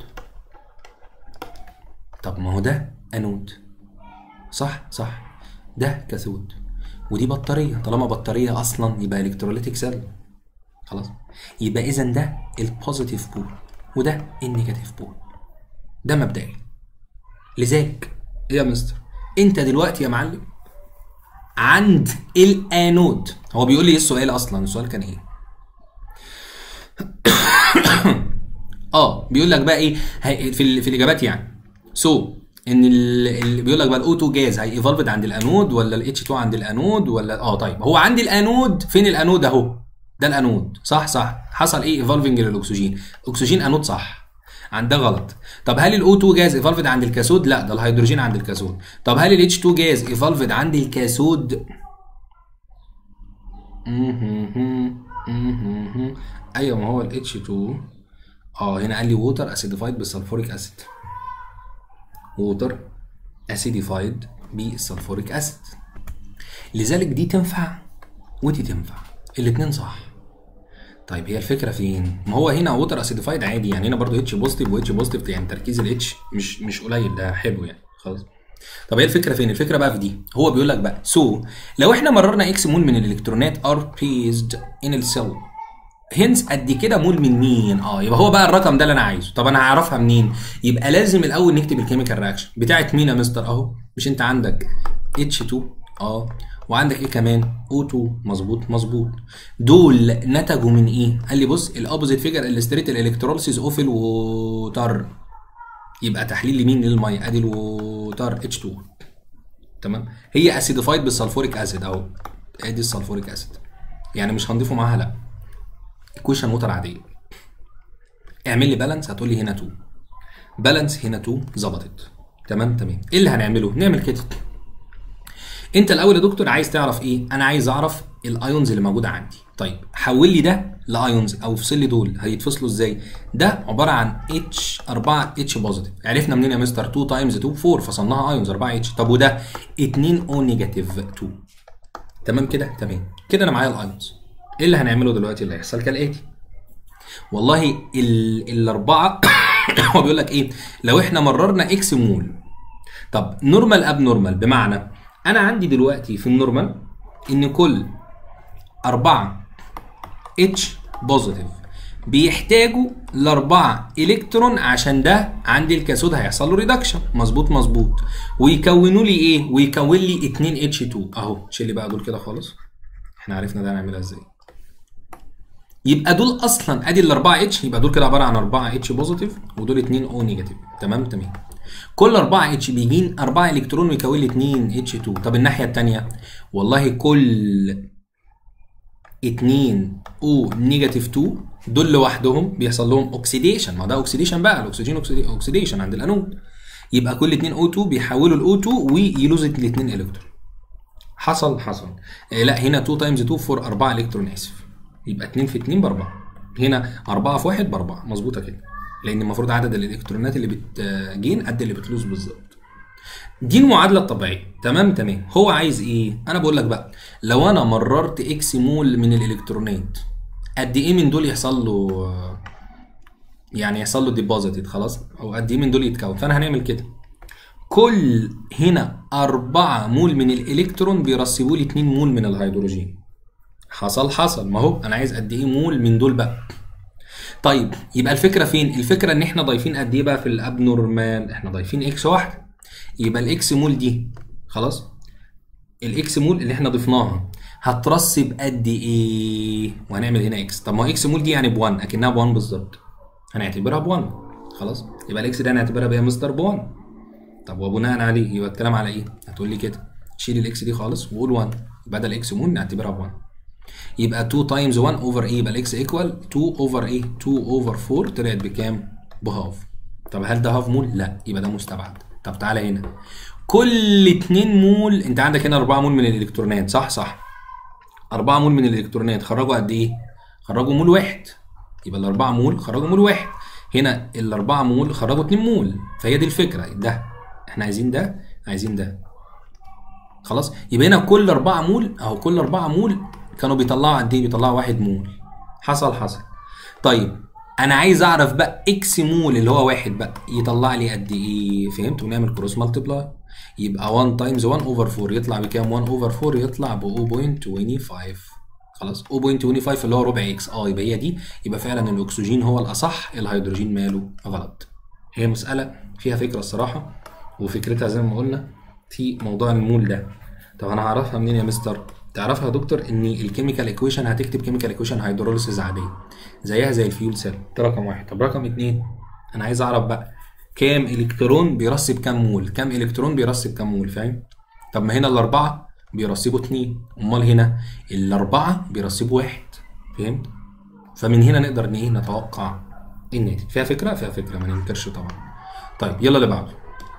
S1: طب ما هو ده انود صح صح ده كاثود ودي بطاريه طالما بطاريه اصلا يبقى الكتروليتيك سيل خلاص يبقى اذا ده البوزيتيف بول وده النيجاتيف بول ده مبدئي لذلك إيه يا مستر انت دلوقتي يا معلم عند الانود هو بيقول لي ايه السؤال اصلا السؤال كان ايه اه بيقول لك بقى ايه هي- في ال- في الاجابات يعني سو so, ان اللي بيقول لك بقى الاو 2 جاز هي ايفولفد عند الانود ولا الاتش 2 عند الانود ولا اه طيب هو عند الانود فين الانود اهو ده الانود صح صح حصل ايه ايفولفنج للاكسجين اكسجين انود صح عند ده غلط طب هل الاو 2 جاز ايفولفد عند الكاثود لا ده الهيدروجين عند الكاثود طب هل الاتش 2 جاز ايفولفد عند الكاثود مهم. مهم. ايوه ما هو الاتش 2 اه هنا قال لي ووتر اسيديفايد بالسلفوريك اسيد ووتر اسيديفايد بالسلفوريك اسيد لذلك دي تنفع ودي تنفع الاتنين صح طيب هي الفكره فين؟ ما هو هنا ووتر اسيديفايد عادي يعني هنا برضو اتش بوزيتيف واتش بوزيتيف يعني تركيز الاتش مش مش قليل ده حلو يعني خلاص طب هي الفكره فين؟ الفكره بقى في دي هو بيقول لك بقى سو so, لو احنا مررنا اكس مول من الالكترونات ار بيزد ان السيل هنس قد كده مول من مين؟ اه يبقى هو بقى الرقم ده اللي انا عايزه، طب انا هعرفها منين؟ يبقى لازم الاول نكتب الكيميكال رياكشن بتاعت مين يا مستر اهو؟ مش انت عندك H2 اه وعندك ايه كمان؟ O2 مظبوط مظبوط دول نتجوا من ايه؟ قال لي بص الاوبوزيت فيجر الستريت الالكتروليسيس اوف الوتر يبقى تحليل لمين للميه ادي الوتر H2 تمام هي اسيديفايد بالسلفوريك اسيد اهو ادي السلفوريك اسيد يعني مش هنضيفه معاها لا ايكويشن ووتر عاديه اعمل لي بالانس هتقول لي هنا 2 بالانس هنا 2 ظبطت تمام تمام ايه اللي هنعمله نعمل كده انت الاول يا دكتور عايز تعرف ايه انا عايز اعرف الايونز اللي موجوده عندي طيب حول لي ده لايونز او افصل لي دول هيتفصلوا ازاي ده عباره عن اتش 4 اتش بوزيتيف عرفنا منين يا مستر 2 تايمز 2 4 فصلناها ايونز 4 اتش طب وده 2 او نيجاتيف 2 تمام كده تمام كده انا معايا الايونز ايه اللي هنعمله دلوقتي اللي هيحصل كالاتي والله ال- الاربعه هو بيقول لك ايه لو احنا مررنا اكس مول طب نورمال اب نورمال بمعنى انا عندي دلوقتي في النورمال ان كل أربعة اتش بوزيتيف بيحتاجوا لأربعة إلكترون عشان ده عندي الكاثود هيحصل له ريدكشن مظبوط مظبوط ويكونوا لي إيه؟ ويكون لي 2 اتش 2 أهو شيل لي بقى دول كده خالص إحنا عرفنا ده نعملها إزاي يبقى دول اصلا ادي الاربعه اتش يبقى دول كده عباره عن 4 اتش بوزيتيف ودول 2 او نيجاتيف تمام تمام كل 4 اتش بيجين 4 الكترون ويكون لي 2 اتش 2 طب الناحيه الثانيه والله كل 2 او نيجاتيف 2 دول لوحدهم بيحصل لهم اوكسيديشن ما ده اوكسيديشن بقى الاكسجين اوكسيديشن عند الانود يبقى كل اتنين او 2 بيحولوا الاو 2 ويلوز الاتنين الكترون حصل حصل آه لا هنا 2 تايمز 2 فور 4 الكترون اسف يبقى 2 في 2 ب 4 هنا 4 في 1 ب 4 مظبوطه كده لان المفروض عدد الالكترونات اللي بتجين قد اللي بتلوز بالظبط دي المعادله الطبيعيه تمام تمام هو عايز ايه انا بقول لك بقى لو انا مررت اكس مول من الالكترونات قد ايه من دول يحصل له يعني يحصل له ديبوزيتد خلاص او قد ايه من دول يتكون فانا هنعمل كده كل هنا 4 مول من الالكترون بيرسبوا لي 2 مول من الهيدروجين حصل حصل ما هو انا عايز قد ايه مول من دول بقى طيب يبقى الفكره فين الفكره ان احنا ضايفين قد ايه بقى في الاب نورمال احنا ضايفين اكس واحده يبقى الاكس مول دي خلاص الاكس مول اللي احنا ضفناها هترسب قد ايه وهنعمل هنا اكس طب ما هو اكس مول دي يعني ب 1 اكنها ب 1 بالظبط هنعتبرها ب 1 خلاص يبقى الاكس ده هنعتبرها بقى مستر ب 1 طب وبناء عليه يبقى الكلام على ايه هتقول لي كده شيل الاكس دي خالص وقول 1 بدل اكس مول نعتبرها ب 1 يبقى 2 تايمز 1 اوفر ايه يبقى الاكس ايكوال 2 اوفر ايه 2 اوفر 4 طلعت بكام بهاف طب هل ده هاف مول لا يبقى ده مستبعد طب تعالى هنا كل 2 مول انت عندك هنا 4 مول من الالكترونات صح صح 4 مول من الالكترونات خرجوا قد ايه خرجوا مول واحد يبقى الأربعة مول خرجوا مول واحد هنا الأربعة مول خرجوا 2 مول فهي دي الفكرة ده احنا عايزين ده عايزين ده خلاص يبقى هنا كل 4 مول اهو كل 4 مول كانوا بيطلعوا قد ايه بيطلعوا واحد مول حصل حصل طيب انا عايز اعرف بقى اكس مول اللي هو واحد بقى يطلع لي قد ايه فهمت ونعمل كروس مالتبلاي يبقى 1 تايمز 1 اوفر 4 يطلع بكام 1 اوفر 4 يطلع ب 0.25 خلاص 0.25 اللي هو ربع اكس اه يبقى هي دي يبقى فعلا الاكسجين هو الاصح الهيدروجين ماله غلط هي مساله فيها فكره الصراحه وفكرتها زي ما قلنا في موضوع المول ده طب انا هعرفها منين يا مستر تعرفها يا دكتور ان الكيميكال ايكويشن هتكتب كيميكال ايكويشن هيدروليسيس عاديه زيها زي الفيول سيل ده رقم واحد طب رقم اتنين انا عايز اعرف بقى كام الكترون بيرسب كام مول كام الكترون بيرسب كام مول فاهم طب ما هنا الاربعه بيرسبوا اتنين امال هنا الاربعه بيرسبوا واحد فهمت فمن هنا نقدر ان ايه نتوقع الناتج فيها فكره فيها فكره ما ننكرش طبعا طيب يلا اللي بعده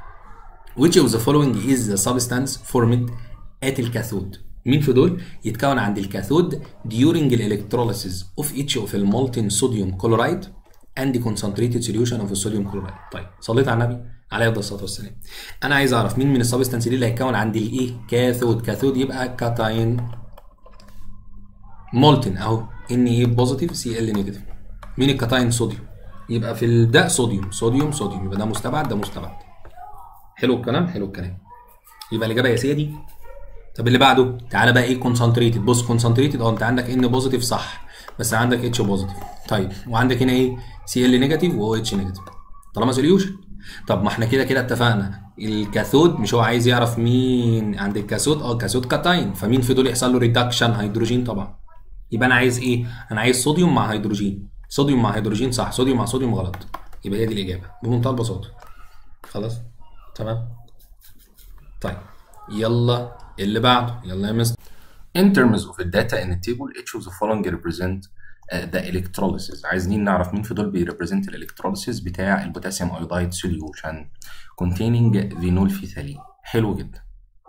S1: which of the following is the substance formed at الكاثود مين في دول يتكون عند الكاثود during the electrolysis of each of the molten sodium chloride and the concentrated solution of the sodium chloride طيب صليت على النبي عليه افضل الصلاه والسلام انا عايز اعرف مين من السبستانس دي اللي هيتكون عند الايه كاثود كاثود يبقى كاتاين مولتن اهو ان ايه بوزيتيف سي ال نيجاتيف مين الكاتاين صوديوم يبقى في ال- ده صوديوم صوديوم صوديوم يبقى ده مستبعد ده مستبعد حلو الكلام حلو الكلام يبقى الاجابه يا سيدي طب اللي بعده تعالى بقى ايه كونسنتريتد بص كونسنتريتد اه انت عندك ان بوزيتيف صح بس عندك اتش بوزيتيف طيب وعندك هنا ايه سي ال نيجاتيف و اتش نيجاتيف طالما سوليوشن طب ما احنا كده كده اتفقنا الكاثود مش هو عايز يعرف مين عند الكاثود اه كاثود كاتاين فمين في دول يحصل له ريدكشن هيدروجين طبعا يبقى انا عايز ايه انا عايز صوديوم مع هيدروجين صوديوم مع هيدروجين صح صوديوم مع صوديوم غلط يبقى هي دي الاجابه بمنتهى البساطه خلاص تمام طيب يلا اللي بعده يلا يا مستر In terms of the data in the table, each of the following represent uh, the electrolysis. عايزين نعرف مين في دول بيريبريزنت الالكتروليسيس بتاع البوتاسيوم ايودايد سوليوشن containing فينول فيثالين. حلو جدا.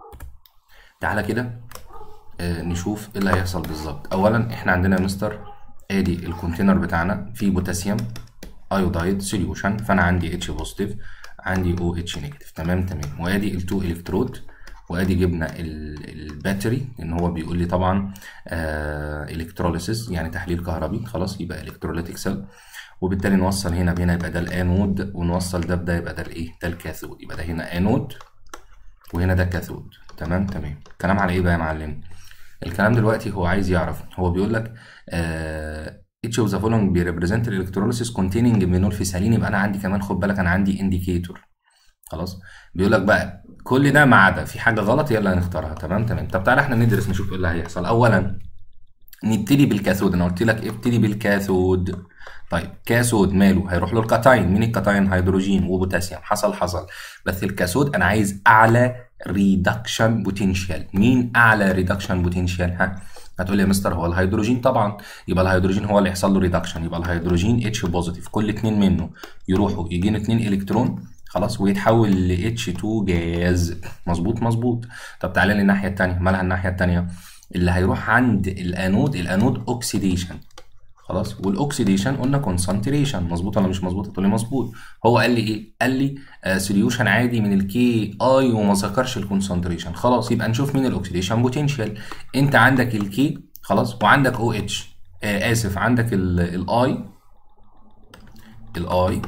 S1: تعالى كده آه، نشوف ايه اللي هيحصل بالظبط. اولا احنا عندنا يا مستر ادي الكونتينر بتاعنا فيه بوتاسيوم ايودايد سوليوشن فانا عندي اتش بوزيتيف عندي او اتش نيجاتيف تمام تمام وادي التو الكترود وادي جبنا ال- الباتري ان هو بيقول لي طبعا الكتروليسيس يعني تحليل كهربي خلاص يبقى الكتروليتيك سيل وبالتالي نوصل هنا بهنا يبقى ده الانود ونوصل ده بده يبقى ده الايه ده الكاثود يبقى ده هنا انود وهنا ده كاثود تمام تمام الكلام على ايه بقى يا معلم الكلام دلوقتي هو عايز يعرف هو بيقول لك آه each of the following بيريبريزنت electrolysis containing مينولفيسالين يبقى انا عندي كمان خد بالك انا عندي انديكيتور خلاص بيقول لك بقى كل ده ما عدا في حاجه غلط يلا هنختارها تمام تمام طب تعالى احنا ندرس نشوف ايه اللي هيحصل اولا نبتدي بالكاثود انا قلت لك ابتدي بالكاثود طيب كاثود ماله هيروح له الكاتاين مين الكاتاين هيدروجين وبوتاسيوم حصل حصل بس الكاثود انا عايز اعلى ريدكشن بوتنشال مين اعلى ريدكشن بوتنشال ها هتقول لي يا مستر هو الهيدروجين طبعا يبقى الهيدروجين هو اللي يحصل له ريدكشن يبقى الهيدروجين اتش بوزيتيف كل اتنين منه يروحوا يجينا اتنين الكترون خلاص ويتحول ل H2 جاز مظبوط مظبوط طب تعالى لي الناحيه الثانيه مالها الناحيه الثانيه اللي هيروح عند الانود الانود اوكسيديشن خلاص والاكسيديشن قلنا كونسنتريشن مظبوط ولا مش مظبوط تقول لي مظبوط هو قال لي ايه قال لي سوليوشن عادي من الكي اي وما ذكرش الكونسنتريشن خلاص يبقى نشوف مين الاكسيديشن بوتنشال انت عندك الكي خلاص وعندك او اتش آه اسف عندك الاي الاي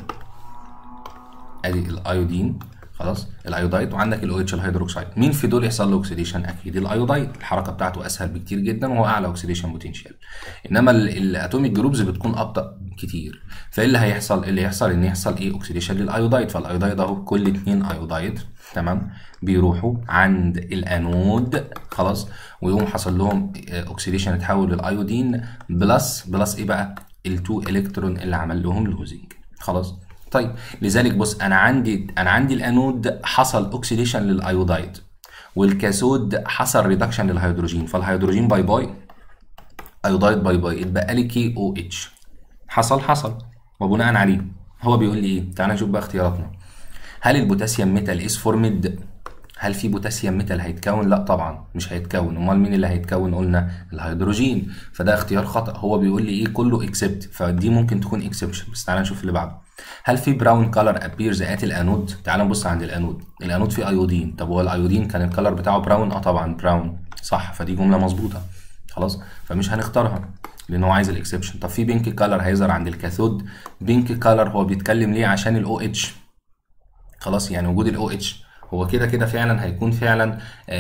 S1: ادي الايودين خلاص الايودايد وعندك الاو اتش الهيدروكسيد مين في دول يحصل له اوكسيديشن اكيد الايودايد الحركه بتاعته اسهل بكتير جدا وهو اعلى اوكسيديشن بوتنشال انما الاتوميك جروبز بتكون ابطا كتير فايه اللي هيحصل اللي يحصل ان يحصل ايه اوكسيديشن للايودايد فالايودايد اهو كل اتنين ايودايد تمام بيروحوا عند الانود خلاص ويقوم حصل لهم اوكسيديشن اتحول للايودين بلس بلس ايه بقى التو الكترون اللي عمل لهم لوزنج خلاص طيب لذلك بص انا عندي انا عندي الانود حصل اوكسيديشن للايودايد والكاثود حصل ريدكشن للهيدروجين فالهيدروجين باي باي ايودايد باي باي اتبقى لي كي او اتش حصل حصل وبناء عليه هو بيقول لي ايه تعالى نشوف بقى اختياراتنا هل البوتاسيوم ميتال از فورمد هل في بوتاسيوم ميتال هيتكون لا طبعا مش هيتكون امال مين اللي هيتكون قلنا الهيدروجين فده اختيار خطا هو بيقول لي ايه كله اكسبت فدي ممكن تكون اكسبشن بس تعالى نشوف اللي بعده هل في براون كلر ابيرز ات الانود تعال نبص عند الانود الانود فيه ايودين طب هو الايودين كان الكلر بتاعه براون اه طبعا براون صح فدي جمله مظبوطه خلاص فمش هنختارها لان هو عايز الاكسبشن طب في بينك كلر هيظهر عند الكاثود بينك كلر هو بيتكلم ليه عشان الاو اتش خلاص يعني وجود الاو اتش هو كده كده فعلا هيكون فعلا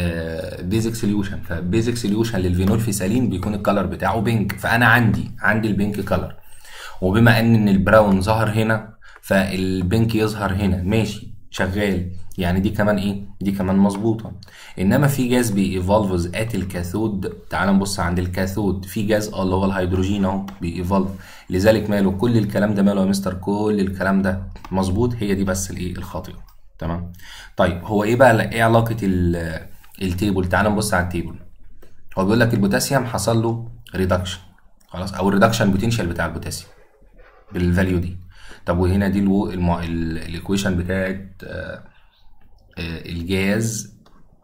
S1: بيزك سوليوشن فبيزك سوليوشن للفينول فيسالين بيكون الكلر بتاعه بينك فانا عندي عندي البينك كلر وبما ان ان البراون ظهر هنا فالبينك يظهر هنا ماشي شغال يعني دي كمان ايه دي كمان مظبوطه انما في جاز بييفولفز ات الكاثود تعال نبص عند الكاثود في جاز اه اللي هو الهيدروجين اهو بييفولف لذلك ماله كل الكلام ده ماله يا مستر كل الكلام ده مظبوط هي دي بس الايه الخاطئه تمام طيب هو ايه بقى ايه علاقه التيبل تعال نبص على التيبل هو بيقول لك البوتاسيوم حصل له ريدكشن خلاص او الريدكشن بوتنشال بتاع البوتاسيوم بالفاليو دي طب وهنا دي الو الايكويشن بتاعت آه آه الجاز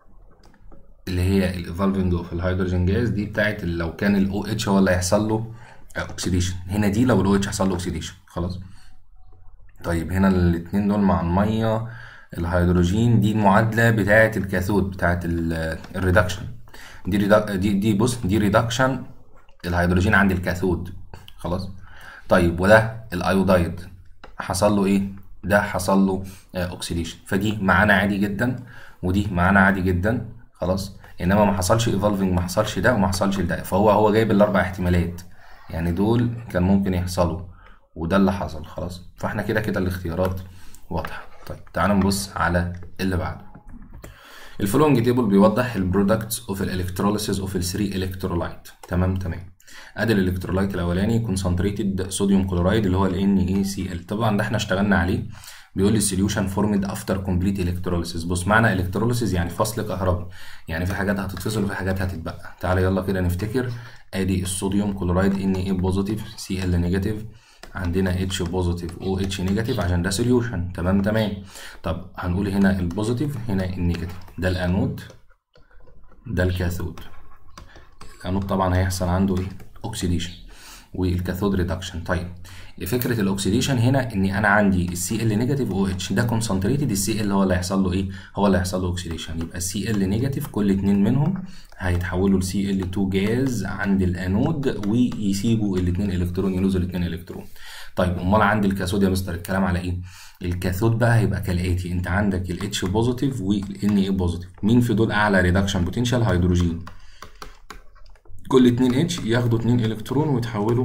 S1: اللي هي الايفولفنج اوف الهيدروجين جاز دي بتاعت لو كان الاو اتش هو اللي هيحصل له اوكسيديشن هنا دي لو الاو اتش حصل له اوكسيديشن خلاص طيب هنا الاثنين دول مع الميه الهيدروجين دي المعادله بتاعه الكاثود بتاعه الريدكشن دي ريدك دي دي بص دي ريدكشن الهيدروجين عند الكاثود خلاص طيب وده الايودايد حصل له ايه ده حصل له اوكسيديشن فدي معانا عادي جدا ودي معانا عادي جدا خلاص انما ما حصلش ايفولفنج ما حصلش ده وما حصلش ده فهو هو جايب الاربع احتمالات يعني دول كان ممكن يحصلوا وده اللي حصل خلاص فاحنا كده كده الاختيارات واضحه طيب تعالوا نبص على اللي بعده الفولوينج تيبل بيوضح البرودكتس اوف الالكتروليسيس اوف الثري الكترولايت تمام تمام ادي الالكترولايت الاولاني كونسنتريتد صوديوم كلورايد اللي هو ال NaCl طبعا ده احنا اشتغلنا عليه بيقول لي السوليوشن فورمد افتر كومبليت الكتروليسيس بص معنى الكتروليسيس يعني فصل كهربي يعني في حاجات هتتفصل وفي حاجات هتتبقى تعالى يلا كده نفتكر ادي الصوديوم كلورايد Na بوزيتيف Cl نيجاتيف عندنا اتش بوزيتيف او اتش نيجاتيف عشان ده سوليوشن تمام تمام طب هنقول هنا البوزيتيف هنا النيجاتيف ده الانود ده الكاثود الانود طبعا هيحصل عنده ايه اوكسيديشن والكاثود ريدكشن طيب فكره الاكسيديشن هنا ان انا عندي السي ال نيجاتيف او اتش ده كونسنتريتد السي ال هو اللي هيحصل له ايه هو اللي هيحصل له اوكسيديشن يبقى السي ال نيجاتيف كل اتنين منهم هيتحولوا لسي ال 2 جاز عند الانود ويسيبوا الاثنين الكترون يلوزوا الاثنين الكترون طيب امال عند الكاثود يا مستر الكلام على ايه الكاثود بقى هيبقى كالاتي انت عندك الاتش بوزيتيف والان اي بوزيتيف مين في دول اعلى ريدكشن بوتنشال هيدروجين كل 2 اتش ياخدوا 2 الكترون ويتحولوا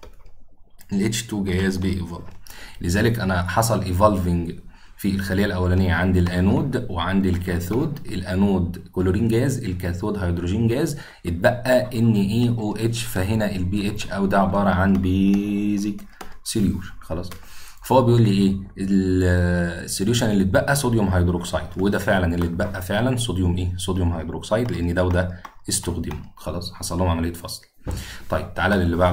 S1: ل H2 جاز بييفولف لذلك انا حصل ايفولفنج في الخليه الاولانيه عند الانود وعند الكاثود الانود كلورين جاز الكاثود هيدروجين جاز اتبقى ان اي او اتش فهنا البي اتش او ده عباره عن بيزك سوليوشن خلاص فهو بيقول لي ايه السوليوشن اللي اتبقى صوديوم هيدروكسيد وده فعلا اللي اتبقى فعلا صوديوم ايه صوديوم هيدروكسيد لان ده وده استخدموا خلاص حصل لهم عمليه فصل طيب تعالى للي بعده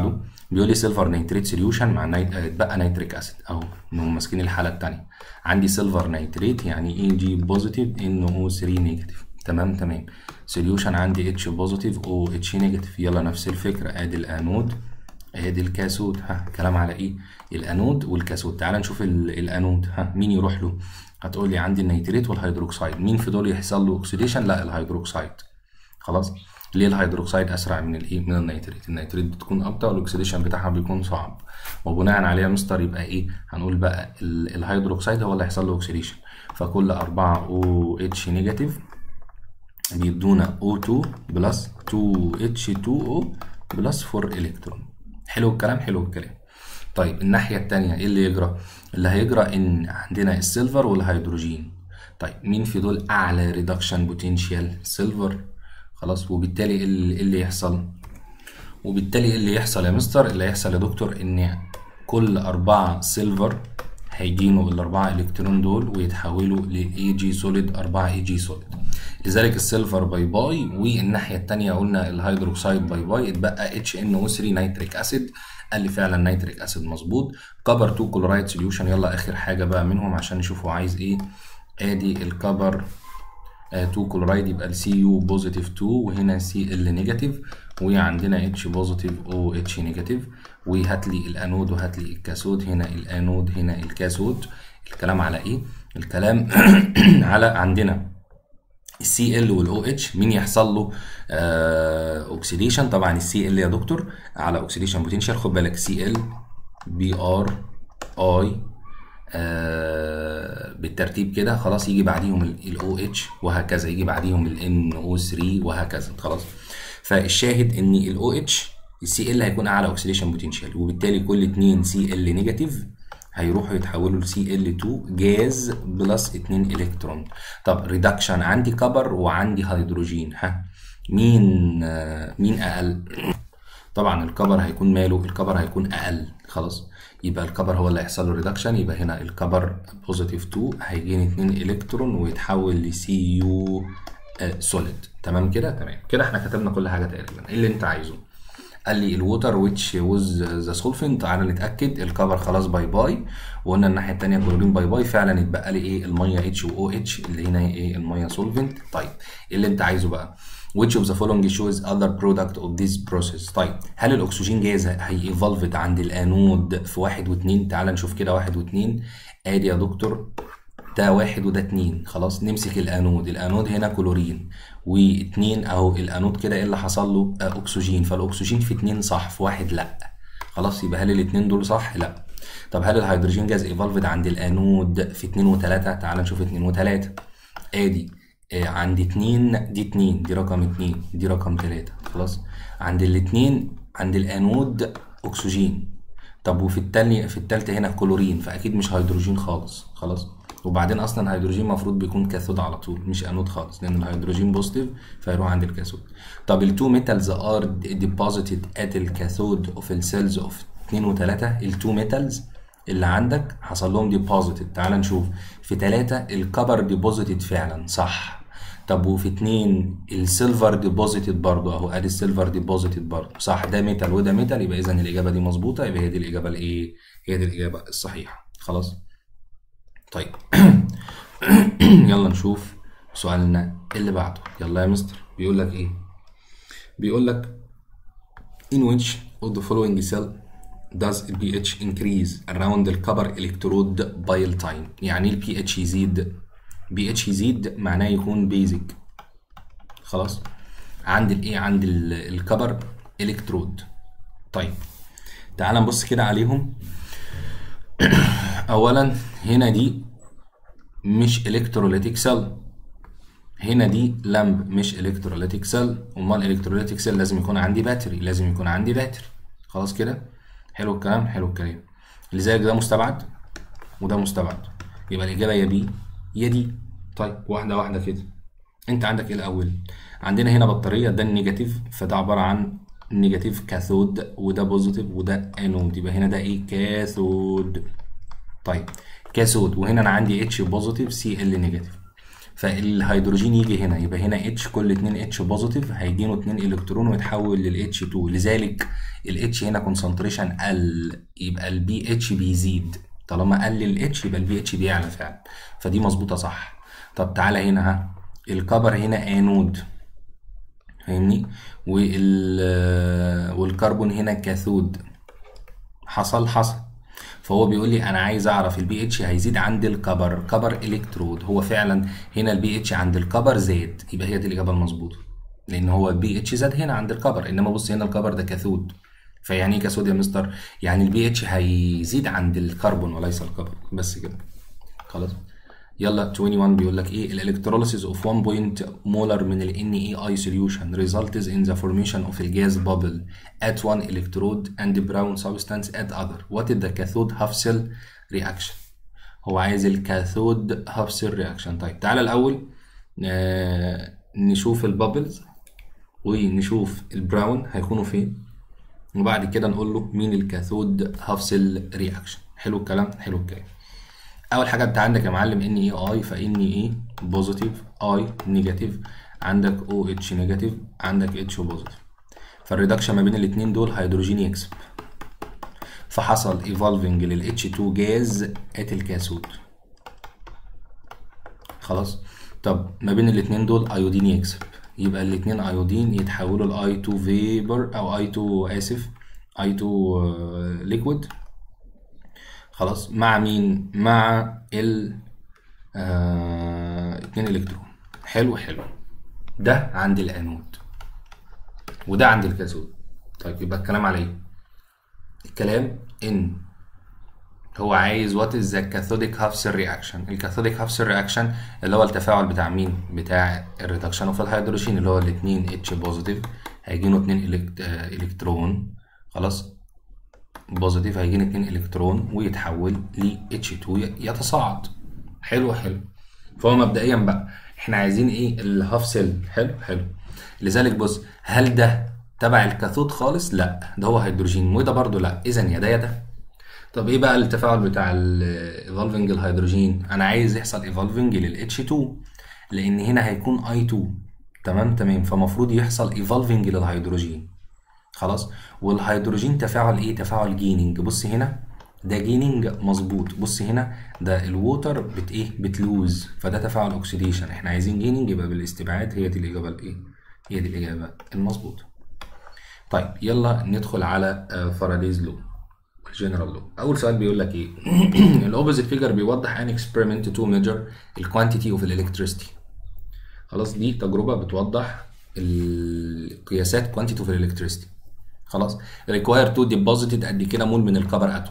S1: بيقول لي سيلفر نيتريت سوليوشن مع نيت... اتبقى نيتريك اسيد اهو انهم ماسكين الحاله الثانيه عندي سيلفر نيتريت يعني اي جي بوزيتيف ان او 3 نيجاتيف تمام تمام سوليوشن عندي اتش بوزيتيف او اتش نيجاتيف يلا نفس الفكره ادي الانود ادي الكاثود ها كلام على ايه الانود والكاثود تعال نشوف ال- الانود ها مين يروح له هتقول لي عندي النيتريت والهيدروكسيد مين في دول يحصل له اوكسيديشن لا الهيدروكسيد خلاص ليه الهيدروكسيد اسرع من الايه من النيتريت النيتريت بتكون ابطا والاكسيديشن بتاعها بيكون صعب وبناء عليه يا مستر يبقى ايه هنقول بقى ال- الهيدروكسيد هو اللي هيحصل له اوكسيديشن فكل 4 او اتش نيجاتيف بيدونا O2 بلس 2H2O بلس 4 الكترون حلو الكلام حلو الكلام طيب الناحية التانية ايه اللي يجرى؟ اللي هيجرى ان عندنا السيلفر والهيدروجين طيب مين في دول اعلى ريدكشن بوتنشال سيلفر خلاص وبالتالي ايه اللي إيه اللي يحصل وبالتالي ايه اللي يحصل يا مستر اللي هيحصل يا دكتور ان كل أربعة سيلفر هيجينوا الأربعة إلكترون دول ويتحولوا ل اي جي سوليد 4 اي جي سوليد لذلك السيلفر باي باي والناحية التانية قلنا الهيدروكسيد باي باي اتبقى اتش ان او 3 نيتريك اسيد قال لي فعلا نيتريك اسيد مظبوط كبر 2 كلورايد سوليوشن يلا اخر حاجة بقى منهم عشان نشوفوا عايز ايه ادي الكبر 2 كلورايد يبقى السي يو بوزيتيف 2 وهنا سي ال نيجاتيف وعندنا اتش بوزيتيف او اتش نيجاتيف وهات لي الانود وهات لي الكاثود هنا الانود هنا الكاثود الكلام على ايه الكلام على عندنا السي ال والاو اتش مين يحصل له آه اوكسيديشن طبعا السي ال يا دكتور على اوكسيديشن بوتنشال خد بالك سي ال بي ار اي آه بالترتيب كده خلاص يجي بعديهم الاو اتش وهكذا يجي بعديهم الان او 3 وهكذا خلاص فالشاهد ان الاو اتش السي ال هيكون اعلى اوكسيديشن بوتنشال وبالتالي كل اتنين سي ال نيجاتيف هيروحوا يتحولوا لسي ال 2 جاز بلس 2 الكترون طب ريدكشن عندي كبر وعندي هيدروجين ها مين آه مين اقل طبعا الكبر هيكون ماله الكبر هيكون اقل خلاص يبقى الكبر هو اللي هيحصل له ريدكشن يبقى هنا الكبر بوزيتيف 2 هيجيني 2 الكترون ويتحول لسي يو سوليد تمام كده تمام كده احنا كتبنا كل حاجه تقريبا ايه اللي انت عايزه قال لي الووتر ويتش ووز ذا سولفنت تعالى نتاكد الكبر خلاص باي باي وقلنا الناحيه الثانيه كلورين باي باي فعلا اتبقى لي ايه الميه اتش و اتش اللي هنا ايه الميه سولفنت طيب ايه اللي انت عايزه بقى which of the following shows other product of this process طيب هل الاكسجين جاز هي evolved عند الانود في واحد واثنين تعال نشوف كده واحد واثنين ادي يا دكتور ده واحد وده اتنين خلاص نمسك الانود الانود هنا كلورين واتنين اهو الانود كده ايه اللي حصل له آه اكسجين فالاكسجين في اتنين صح في واحد لا خلاص يبقى هل الاتنين دول صح لا طب هل الهيدروجين جاز ايفولفد عند الانود في اتنين وتلاتة تعال نشوف اتنين وتلاتة ادي آه عند اتنين دي اتنين دي رقم اتنين دي رقم تلاتة خلاص عند الاتنين عند الانود اكسجين طب وفي التانية في التالتة هنا كلورين فاكيد مش هيدروجين خالص خلاص وبعدين اصلا الهيدروجين المفروض بيكون كاثود على طول مش انود خالص لان الهيدروجين بوزيتيف فيروح عند الكاثود طب التو ميتالز ار ديبوزيتد ات الكاثود اوف السيلز اوف 2 و3 التو ميتالز اللي عندك حصل لهم ديبوزيتد تعال نشوف في 3 الكبر ديبوزيتد فعلا صح طب وفي 2 السيلفر ديبوزيتد برضه اهو ادي السيلفر ديبوزيتد برضه صح ده ميتال وده ميتال يبقى اذا الاجابه دي مظبوطه يبقى هي دي الاجابه الايه هي دي الاجابه الصحيحه خلاص طيب يلا نشوف سؤالنا اللي بعده يلا يا مستر بيقول لك ايه بيقول لك in which of the following cell does the pH increase around the copper electrode by time يعني ال pH يزيد pH يزيد معناه يكون basic خلاص عند الايه عند الكبر الكترود طيب تعال نبص كده عليهم اولا هنا دي مش الكتروليتيك سيل هنا دي لامب مش الكتروليتيك سيل امال الكتروليتيك سيل لازم يكون عندي باتري لازم يكون عندي باتري خلاص كده حلو الكلام حلو الكلام لذلك ده مستبعد وده مستبعد يبقى الاجابه يا بي يا دي طيب واحده واحده كده انت عندك ايه الاول عندنا هنا بطاريه ده النيجاتيف فده عباره عن نيجاتيف كاثود وده بوزيتيف وده انود يبقى هنا ده ايه كاثود طيب كاثود وهنا انا عندي اتش بوزيتيف سي ال نيجاتيف فالهيدروجين يجي هنا يبقى هنا اتش كل اتنين اتش بوزيتيف هيدينه اتنين الكترون ويتحول للاتش 2 لذلك الاتش هنا كونسنتريشن قل يبقى البي اتش بيزيد طالما قل الاتش يبقى البي اتش بيعلى فعلا فدي مظبوطه صح طب تعالى هنا ها الكبر هنا انود فاهمني وال والكربون هنا كاثود حصل حصل فهو بيقول لي انا عايز اعرف البي اتش هيزيد عند الكبر كبر الكترود هو فعلا هنا البي اتش عند الكبر زاد يبقى هي دي الاجابه المظبوطه لان هو البي اتش زاد هنا عند الكبر انما بص هنا الكبر ده كاثود فيعني ايه كاثود يا مستر يعني البي اتش هيزيد عند الكربون وليس الكبر بس كده خلاص يلا 21 بيقول لك ايه الالكتروليسيس اوف 1 بوينت مولر من ال NaI solution results in the formation of a gas bubble at one electrode and brown substance at other what is the cathode half cell reaction هو عايز الكاثود هاف سيل رياكشن طيب تعالى الاول آه نشوف البابلز ونشوف البراون هيكونوا فين وبعد كده نقول له مين الكاثود هاف سيل رياكشن حلو الكلام حلو الكلام اول حاجه انت عندك يا معلم ان اي اي فان اي بوزيتيف اي نيجاتيف عندك او اتش نيجاتيف عندك اتش بوزيتيف فالريدكشن ما بين الاثنين دول هيدروجين يكسب فحصل ايفولفنج لل H2 جاز ات الكاثود خلاص طب ما بين الاثنين دول ايودين يكسب يبقى الاثنين ايودين يتحولوا ل I2 فيبر او I2 اسف I2 ليكويد خلاص مع مين مع ال آه... اتنين الكترون حلو حلو ده عند الانود وده عند الكاثود طيب يبقى الكلام على ايه الكلام ان هو عايز وات از ذا كاثوديك هاف سيل رياكشن الكاثوديك هاف سيل رياكشن اللي هو التفاعل بتاع مين بتاع الريدكشن اوف الهيدروجين اللي هو الاثنين اتش بوزيتيف هيجينه اتنين إلكت... آه... الكترون خلاص بوزيتيف هيجينا اتنين الكترون ويتحول ل H2 يتصاعد حلو حلو فهو مبدئيا بقى احنا عايزين ايه الهاف سيل حلو حلو لذلك بص هل ده تبع الكاثود خالص لا ده هو هيدروجين وده برضو لا اذا يا ده يا ده طب ايه بقى التفاعل بتاع الايفولفنج الهيدروجين انا عايز يحصل ايفولفنج لل H2 لان هنا هيكون I2 تمام تمام فمفروض يحصل ايفولفنج للهيدروجين خلاص والهيدروجين تفاعل ايه تفاعل جيننج بص هنا ده جيننج مظبوط بص هنا ده الووتر بت ايه بتلوز فده تفاعل اوكسيديشن احنا عايزين جيننج يبقى بالاستبعاد هي دي الاجابه الايه هي دي الاجابه المظبوطه طيب يلا ندخل على فارادايز لو الجنرال لو اول سؤال بيقول لك ايه الاوبوزيت فيجر بيوضح ان اكسبيرمنت تو ميجر الكوانتيتي اوف الالكتريستي خلاص دي تجربه بتوضح القياسات كوانتيتي اوف الالكتريستي خلاص require to deposited قد كده مول من الكبر اتوم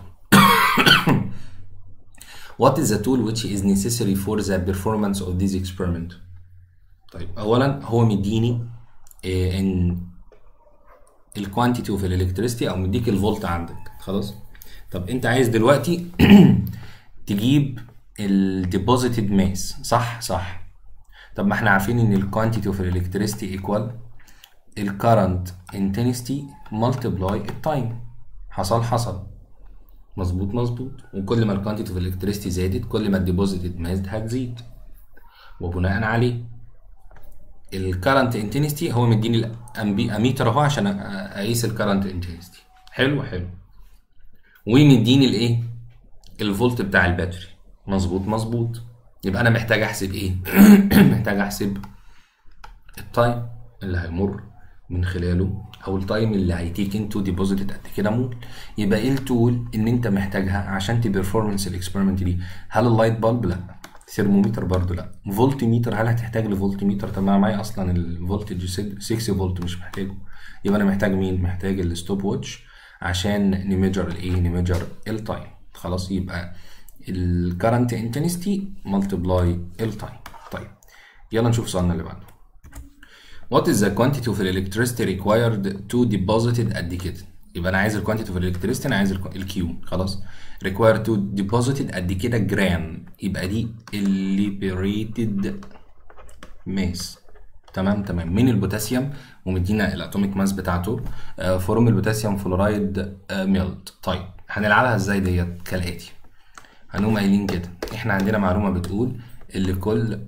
S1: what is the tool which is necessary for the performance of this experiment طيب اولا هو مديني إيه ان الكوانتيتي اوف الالكتريستي او مديك الفولت عندك خلاص طب انت عايز دلوقتي تجيب الديبوزيتد ماس صح صح طب ما احنا عارفين ان الكوانتيتي اوف الالكتريستي ايكوال الكرنت انتنستي ملتبلاي التايم حصل حصل مظبوط مظبوط وكل ما الكوانتيتي اوف الكتريستي زادت كل ما الديبوزيتد ماس هتزيد وبناء عليه الكرنت انتنستي هو مديني الاميتر اهو عشان اقيس الكرنت انتنستي حلو حلو ومديني الايه الفولت بتاع الباتري مظبوط مظبوط يبقى انا محتاج احسب ايه محتاج احسب التايم اللي هيمر من خلاله او التايم اللي هيتيك انتو ديبوزيتد قد كده مول يبقى ايه التول ان انت محتاجها عشان تبرفورمانس الاكسبيرمنت دي هل اللايت بالب لا ثيرمومتر برضو لا فولت ميتر هل هتحتاج لفولت ميتر طب انا معايا اصلا الفولتج 6 فولت مش محتاجه يبقى انا محتاج مين محتاج الستوب واتش عشان نميجر الايه نميجر التايم خلاص يبقى الكرنت انتنستي ملتبلاي التايم طيب يلا نشوف سؤالنا اللي بعده What is the quantity of electricity required to deposit it قد كده يبقى انا عايز الكوانتيتي اوف electricity انا عايز الكيو خلاص required to deposit it قد كده جرام يبقى دي liberated mass تمام تمام من البوتاسيوم ومدينا الاتوميك ماس بتاعته آه فورم البوتاسيوم فلورايد آه ميلت طيب هنلعبها ازاي ديت كالاتي هنقوم قايلين كده احنا عندنا معلومه بتقول اللي كل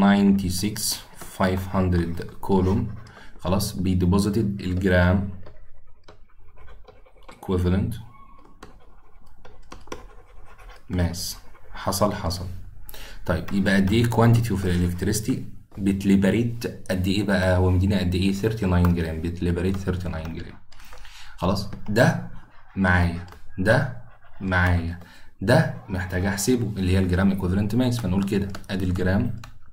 S1: 96500 كولوم خلاص بيديبوزيتد الجرام equivalent ماس حصل حصل طيب يبقى قد ايه كوانتيتي اوف الالكتريستي بتليبريت قد ايه بقى هو مدينا قد ايه 39 جرام بتليبريت 39 جرام خلاص ده معايا ده معايا ده محتاج احسبه اللي هي الجرام ايكوفالنت ماس فنقول كده ادي الجرام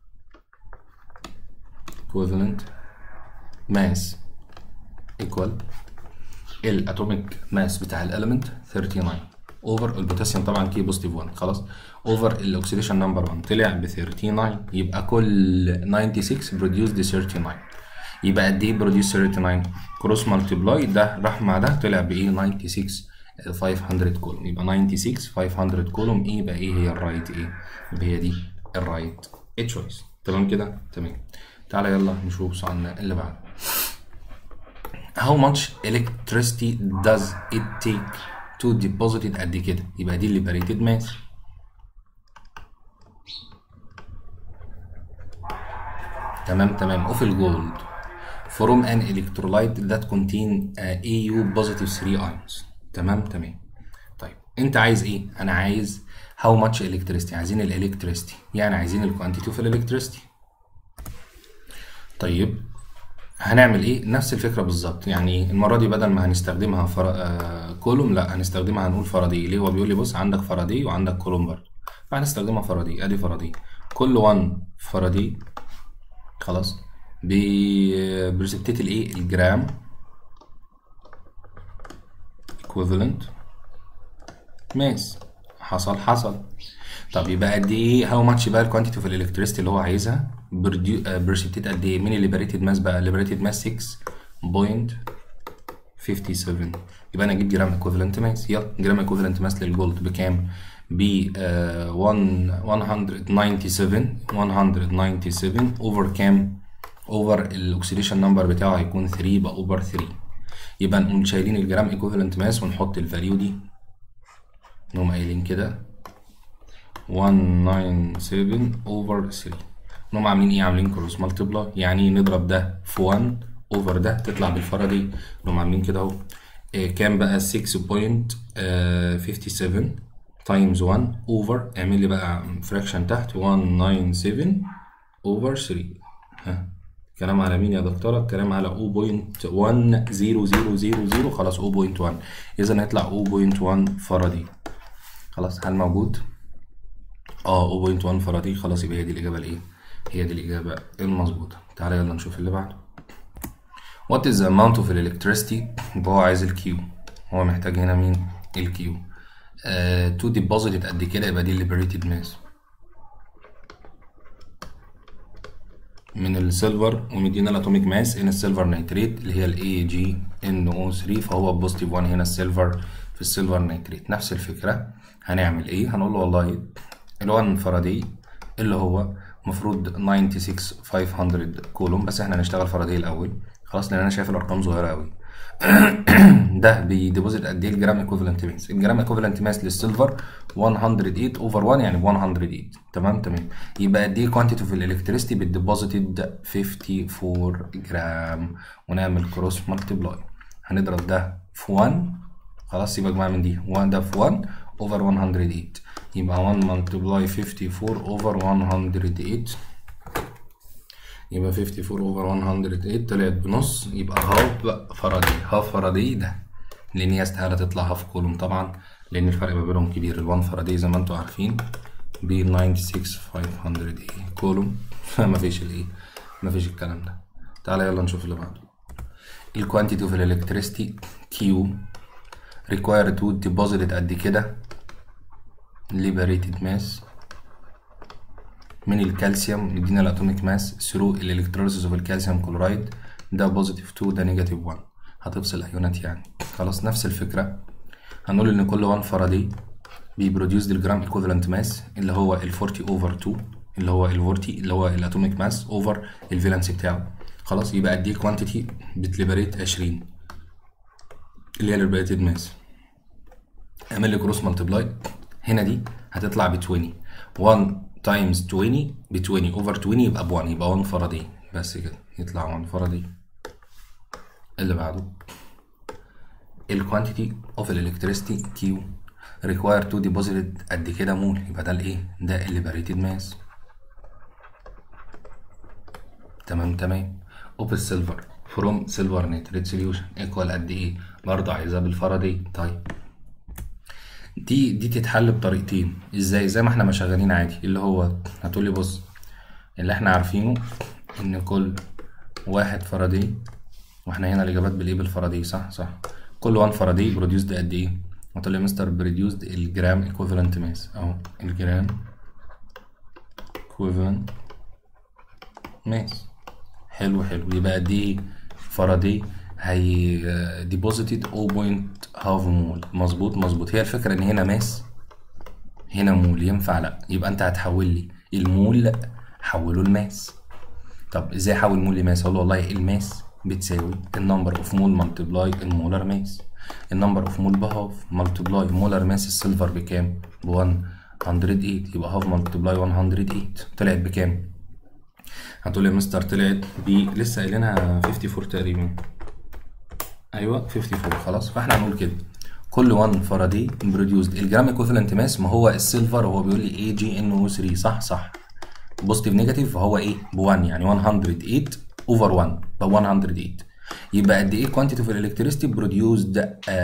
S1: equivalent mass equal الاتوميك ماس بتاع الاليمنت 39 اوفر البوتاسيوم طبعا كي بوزيتيف 1 خلاص اوفر الاكسيديشن نمبر 1 طلع ب 39 يبقى كل 96 بروديوسد 39 يبقى قد ايه بروديوس 39 كروس مالتيبلاي ده راح مع ده طلع بايه 96 500 كولوم يبقى 96 500 كولوم ايه يبقى ايه هي الرايت ايه يبقى هي دي الرايت تشويس تمام كده تمام تعالى يلا نشوف سؤالنا اللي بعده how much electricity does it take to deposit it قد كده يبقى دي liberated mass تمام تمام of الجولد from an electrolyte that contain uh, AU positive 3 ions تمام تمام طيب انت عايز ايه انا عايز how much electricity عايزين الالكتريستي يعني عايزين الكوانتيتي اوف الالكتريستي طيب هنعمل ايه نفس الفكره بالظبط يعني المره دي بدل ما هنستخدمها فر... آه... كولوم لا هنستخدمها هنقول فاراداي ليه هو بيقول لي بص عندك فاراداي وعندك كولوم برضه فهنستخدمها فاراداي ادي فاراداي كل 1 فاراداي خلاص بريسبتيت الايه الجرام equivalent ماس حصل حصل طب يبقى قد ايه هاو ماتش بقى الكوانتيتي اوف الالكتريستي اللي هو عايزها برسبتيت قد ايه مين الليبريتد ماس بقى الليبريتد ماس 6.57 يبقى انا اجيب جرام ايكوفالنت ماس يلا جرام ايكوفالنت ماس للجولد بكام ب 197 197 اوفر كام اوفر الاكسيديشن نمبر بتاعه هيكون 3 يبقى اوفر 3 يبقى نقوم شايلين الجرام ايكوفالنت ماس ونحط الفاليو دي نقوم قايلين كده 197 اوفر 3 نقوم عاملين ايه عاملين كروس مالتيبلاي يعني نضرب ده في 1 اوفر ده تطلع بالفاراداي نقوم عاملين كده اهو إيه كام بقى 6.57 تايمز 1 اوفر اعمل لي بقى فراكشن تحت 197 اوفر 3 ها كلام على مين يا دكتوره الكلام على 0.10000 خلاص 0.1 اذا هيطلع 0.1 فاراداي خلاص هل موجود اه 0.1 فاراداي خلاص يبقى هي دي الاجابه الايه هي دي الاجابه المظبوطه تعالى يلا نشوف اللي بعده what is the amount of electricity يبقى هو عايز الكيو هو محتاج هنا مين الكيو uh, to deposit it قد كده يبقى دي liberated mass من السيلفر ومدينا الاتوميك ماس ان السيلفر نيتريت اللي هي الاي جي ان او 3 فهو بوزيتيف 1 هنا السيلفر في السيلفر نيتريت نفس الفكره هنعمل ايه هنقول له والله ال1 فاراداي اللي هو المفروض 96500 كولوم بس احنا هنشتغل فاراداي الاول خلاص لان انا شايف الارقام صغيره قوي ده بيديبوزيت قد ايه الجرام ايكوفالنت ماس الجرام ايكوفالنت ماس للسيلفر 108 اوفر 1 يعني 108 تمام تمام يبقى قد ايه كوانتيتي اوف الالكتريستي بتديبوزيتد 54 جرام ونعمل كروس مالتيبلاي هنضرب ده في 1 خلاص يبقى جماعه من دي 1 ده في 1 اوفر 108 يبقى 1 مالتيبلاي 54 اوفر 108 يبقى 54 اوفر 108 طلعت بنص يبقى هاف فاراداي هاف فاراداي ده لان هي استحاله تطلع هاف كولوم طبعا لان الفرق ما بينهم كبير ال1 فاراداي زي ما انتم عارفين ب 96500 ايه كولوم فما فيش الايه ما فيش الكلام ده تعالى يلا نشوف اللي بعده الكوانتيتي اوف الالكتريستي كيو required to deposit قد كده liberated mass من الكالسيوم مدينا الاتوميك ماس ثرو الالكتروليسيس اوف الكالسيوم كلورايد ده بوزيتيف 2 ده نيجاتيف 1 هتفصل ايونات يعني خلاص نفس الفكره هنقول ان كل 1 فاراداي بيبروديوس الجرام ايكوفالنت ماس اللي هو ال 40 اوفر 2 اللي هو ال 40 اللي هو الاتوميك ماس اوفر الفالنس بتاعه خلاص يبقى قد ايه كوانتيتي بتليبريت 20 اللي هي الليبريتد ماس اعمل لي كروس مالتيبلاي هنا دي هتطلع ب 20 1 تايمز 20 ب 20 اوفر 20 يبقى ب 1 يبقى 1 فاراداي بس كده يطلع 1 فاراداي اللي بعده الكوانتيتي اوف الالكتريستي كيو ريكواير تو ديبوزيتد قد كده مول يبقى ده الايه ده الليبريتد ماس تمام تمام اوف السيلفر فروم سيلفر نيتريت سوليوشن ايكوال قد ايه برضه عايزاه بالفاراداي طيب دي دي تتحل بطريقتين ازاي زي ما احنا ما شغالين عادي اللي هو هتقولي بص اللي احنا عارفينه ان كل واحد فاراداي واحنا هنا الاجابات بالايه بالفاراداي صح صح كل 1 فاراداي بروديوسد قد ايه هتقولي يا مستر بروديوسد الجرام ايكوفالنت ماس اهو الجرام ايكوفالنت ماس حلو حلو يبقى قد ايه فاراداي هي ديبوزيتد 0.5 مول مظبوط مظبوط هي الفكره ان هنا ماس هنا مول ينفع لا يبقى انت هتحول لي المول حوله الماس طب ازاي احول مول لماس اقول له والله الماس بتساوي النمبر اوف مول ملتبلاي المولر ماس النمبر اوف مول بهاف ملتبلاي مولر ماس السيلفر بكام ب 108 يبقى هاف ملتبلاي 108 طلعت بكام هتقول لي يا مستر طلعت ب لسه قايلينها 54 تقريبا ايوه 54 خلاص فاحنا هنقول كده كل 1 فاراداي بروديوسد الجرام ايكوفالنت ماس ما هو السيلفر هو بيقول لي اي جي ان او 3 صح صح بوزيتيف نيجاتيف فهو ايه ب 1 يعني 108 اوفر 1 ب 108 يبقى قد ايه كوانتيتي اوف الالكتريستي بروديوسد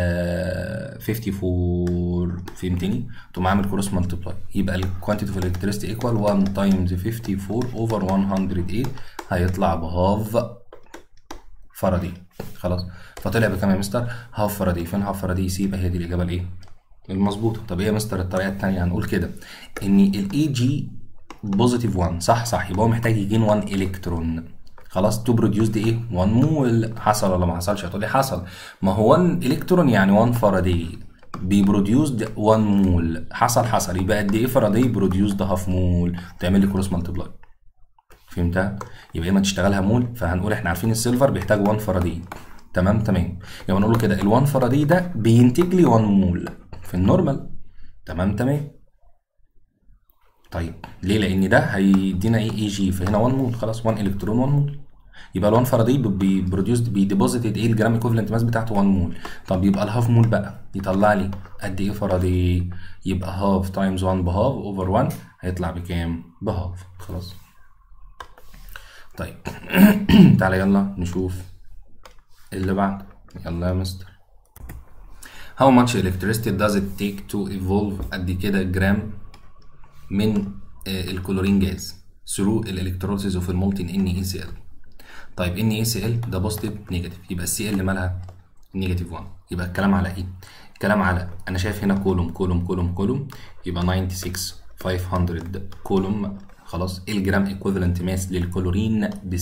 S1: 54 فهمتني؟ تقوم عامل كروس مالتبلاي يبقى الكوانتيتي اوف الالكتريستي ايكوال 1 تايمز 54 اوفر 108 هيطلع بهاف فاراداي خلاص فطلع بكام يا مستر؟ هاف فاراداي فين هاف فاراداي سي يبقى هي دي الاجابه الايه؟ المظبوطه طب ايه يا مستر الطريقه الثانيه هنقول كده ان الاي جي بوزيتيف 1 صح صح يبقى هو محتاج يجين 1 الكترون خلاص تو بروديوسد ايه 1 مول حصل ولا ما حصلش هتقولي حصل ما هو 1 الكترون يعني 1 فاراداي بيبروديوسد 1 مول حصل حصل يبقى قد ايه فاراداي بروديوسد هاف مول تعمل لي كروس مالتبلاي فهمتها يبقى اما تشتغلها مول فهنقول احنا عارفين السيلفر بيحتاج 1 فاراداي تمام تمام يبقى نقول له كده ال1 فاراداي ده بينتج لي 1 مول في النورمال تمام تمام طيب ليه لان ده هيدينا ايه اي جي فهنا 1 مول خلاص 1 الكترون 1 مول يبقى ال1 فاراداي بيبروديوسد بيديبوزيتد ايه الجرام ايكوفالنت ماس بتاعته 1 مول طب يبقى الهاف مول بقى يطلع لي قد ايه فاراداي يبقى هاف تايمز 1 بهاف اوفر 1 هيطلع بكام بهاف خلاص طيب تعالى يلا نشوف اللي بعد يلا يا مستر How much electricity does it take to evolve قد كده جرام من الكلورين جاز through الالكتروليسيس اوف المولتن ان اي سي ال طيب ان اي سي ال ده بوزيتيف نيجاتيف يبقى السي ال مالها نيجاتيف 1 يبقى الكلام على ايه الكلام على انا شايف هنا كولوم كولوم كولوم كولوم يبقى 96 500 كولوم خلاص الجرام ايكوفالنت ماس للكلورين ب